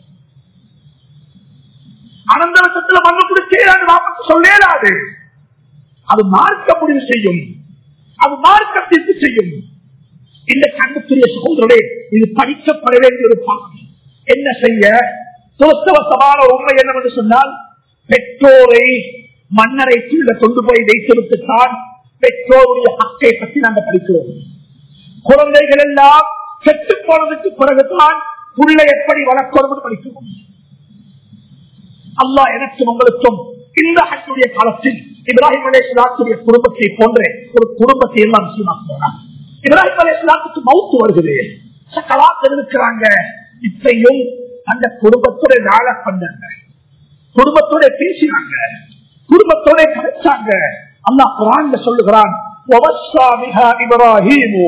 அனந்தரத்துல மண்ணு குடிச்சேன் வாப்பக்கு சொல்லேடாது அது மார்க்க முடிவு செய்யும் அது மார்க்க தீர்ப்பு செய்யும் இந்த கண்ணுக்குரிய சகோதரே இது படிக்கப்பட வேண்டிய ஒரு பாடம் என்ன செய்ய துரத்தவசமான உண்மை என்னவென்று சொன்னால் பெற்றோரை மன்னரைக்குள்ள கொண்டு போய் வைத்திருத்துத்தான் பெற்றோருடைய ஹக்கை பற்றி நாங்கள் படிக்கிறோம் குழந்தைகள் எல்லாம் செத்து போனதுக்கு பிறகுதான் புள்ளை எப்படி வளர்க்கணும் படிக்கிறோம் அல்லாஹ் எனக்கும் உங்களுக்கும் இந்த ஹஜ்ஜுடைய காலத்தில் இப்ராஹிம் அலேஸ்லாத்துடைய குடும்பத்தை போன்ற ஒரு குடும்பத்தை எல்லாம் சீமாக்குகிறார் இப்ராஹிம் அலேஸ்லாத்துக்கு மவுத்து வருகிறது சக்கலாத்தில் இருக்கிறாங்க இப்பையும் அந்த குடும்பத்தோட வாழ பண்ணாங்க குடும்பத்தோட பேசினாங்க குடும்பத்தோட கதைச்சாங்க அல்லாஹ் குரான்ல சொல்லுகிறான் "வவஸ்ஸா பிஹா இப்ராஹீமு."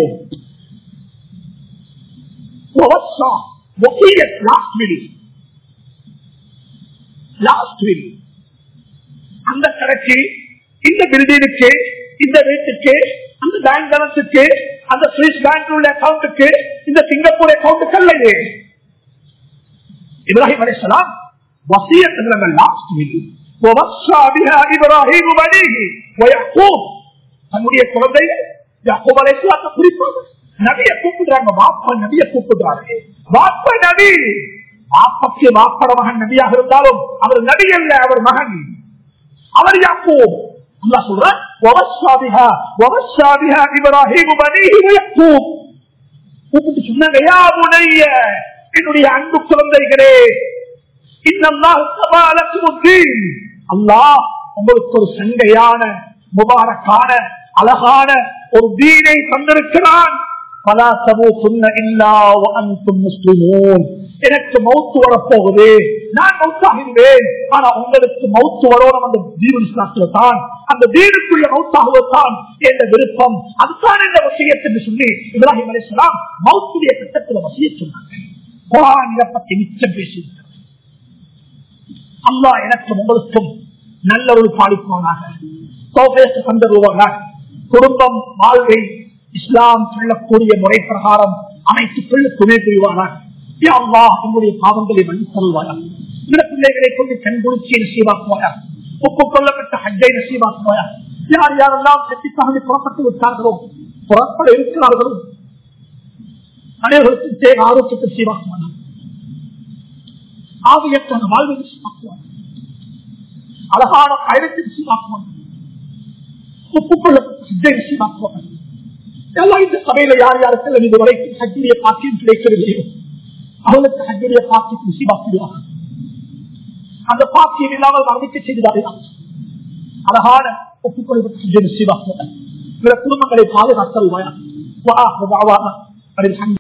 வவஸ்ஸா, வசியத் last will. Last will. அந்த கடைக்கு இந்த பில்டிங்குக்கு இந்த வீட்டுக்கு அந்த பேங்க் பேலன்ஸுக்கு அந்த சுவிஸ் பேங்க் உள்ள அக்கௌண்ட்டுக்கு இந்த சிங்கப்பூர் அக்கௌண்ட்டுக்கு அல்ல இது இப்ராஹிம் அலிஸ்லாம் வசியத்தில் லாஸ்ட் வில் ووصى بها ابراهيم بنيه ويعقوب தன்னுடைய குழந்தைகள் யாக்கூப் அலைஹிஸ்ஸலாத்தை குறிப்பாக நபிய கூப்பிடுறாங்க வாப்பா நபிய கூப்பிடுறாங்க வாப்பா நபி வாப்பக்கு வாப்பட மகன் நபியாக இருந்தாலும் அவர் நபி அல்ல அவர் மகன் அவர் யாக்கூப் அல்லாஹ் சொல்றான் ووصى بها ووصى بها ابراهيم بنيه ويعقوب கூப்பிட்டு சொன்னாங்க யா புனைய என்னுடைய அன்பு குழந்தைகளே அல்லாஹ் உங்களுக்கு ஒரு சங்கையான முபாரக்கான அழகான ஒரு தீனை தந்திருக்கிறான் பலா சமூ சொன்ன இல்லா அன்பும் முஸ்லிமோன் எனக்கு மௌத்து வரப்போகுது நான் மௌத்தாகின்றேன் ஆனா உங்களுக்கு மௌத்து வரணும் அந்த தீவிர தான் அந்த தீனுக்குள்ள மௌத்தாகுவதுதான் என்ற விருப்பம் அதுதான் என்ற வசியத் என்று சொல்லி இப்ராஹிம் அலிஸ்லாம் மௌத்துடைய கட்டத்தில் வசிய சொன்னாங்க குரான் இதை பற்றி மிச்சம் பேசியிருக்கிறார் அல்லாஹ் எனக்கும் உங்களுக்கும் நல்ல ஒரு பாலிப்பானாக தந்தருவாங்க குடும்பம் வாழ்வை இஸ்லாம் சொல்லக்கூடிய முறை பிரகாரம் அமைத்துக் கொள்ள துணை புரிவானாக யா அல்லாஹ் உங்களுடைய பாவங்களை மன்னித்தருவாயா இந்த பிள்ளைகளை கொண்டு கண் குளிர்ச்சியை நசீவாக்குவாயா ஒப்புக்கொள்ளப்பட்ட ஹஜ்ஜை நசீவாக்குவாயா யார் யாரெல்லாம் செட்டிக்காக புறப்பட்டு விட்டார்களோ புறப்பட இருக்கிறார்களோ அனைவருக்கும் தேக ஆரோக்கியத்தை சீவாக்குவாங்க ஆவியற்றான வாழ்வை சீவாக்குவாங்க அழகான பயணத்தை சீவாக்குவாங்க ஒப்புக்கொள்ளப்பட்ட சித்தை சீவாக்குவாங்க எல்லாம் இந்த சபையில யார் யாருக்கு இது வரைக்கும் ஹஜ்ஜுடைய பாக்கியம் கிடைக்கவில்லையோ அவளுக்கு ஹஜ்ஜுடைய பாக்கியத்தை சீவாக்குவாங்க அந்த பாக்கியம் இல்லாமல் மரணிக்க செய்தார்கள் அழகான ஒப்புக்கொள்ளப்பட்ட சீவாக்குவாங்க சில குடும்பங்களை பாதுகாத்தல் வயா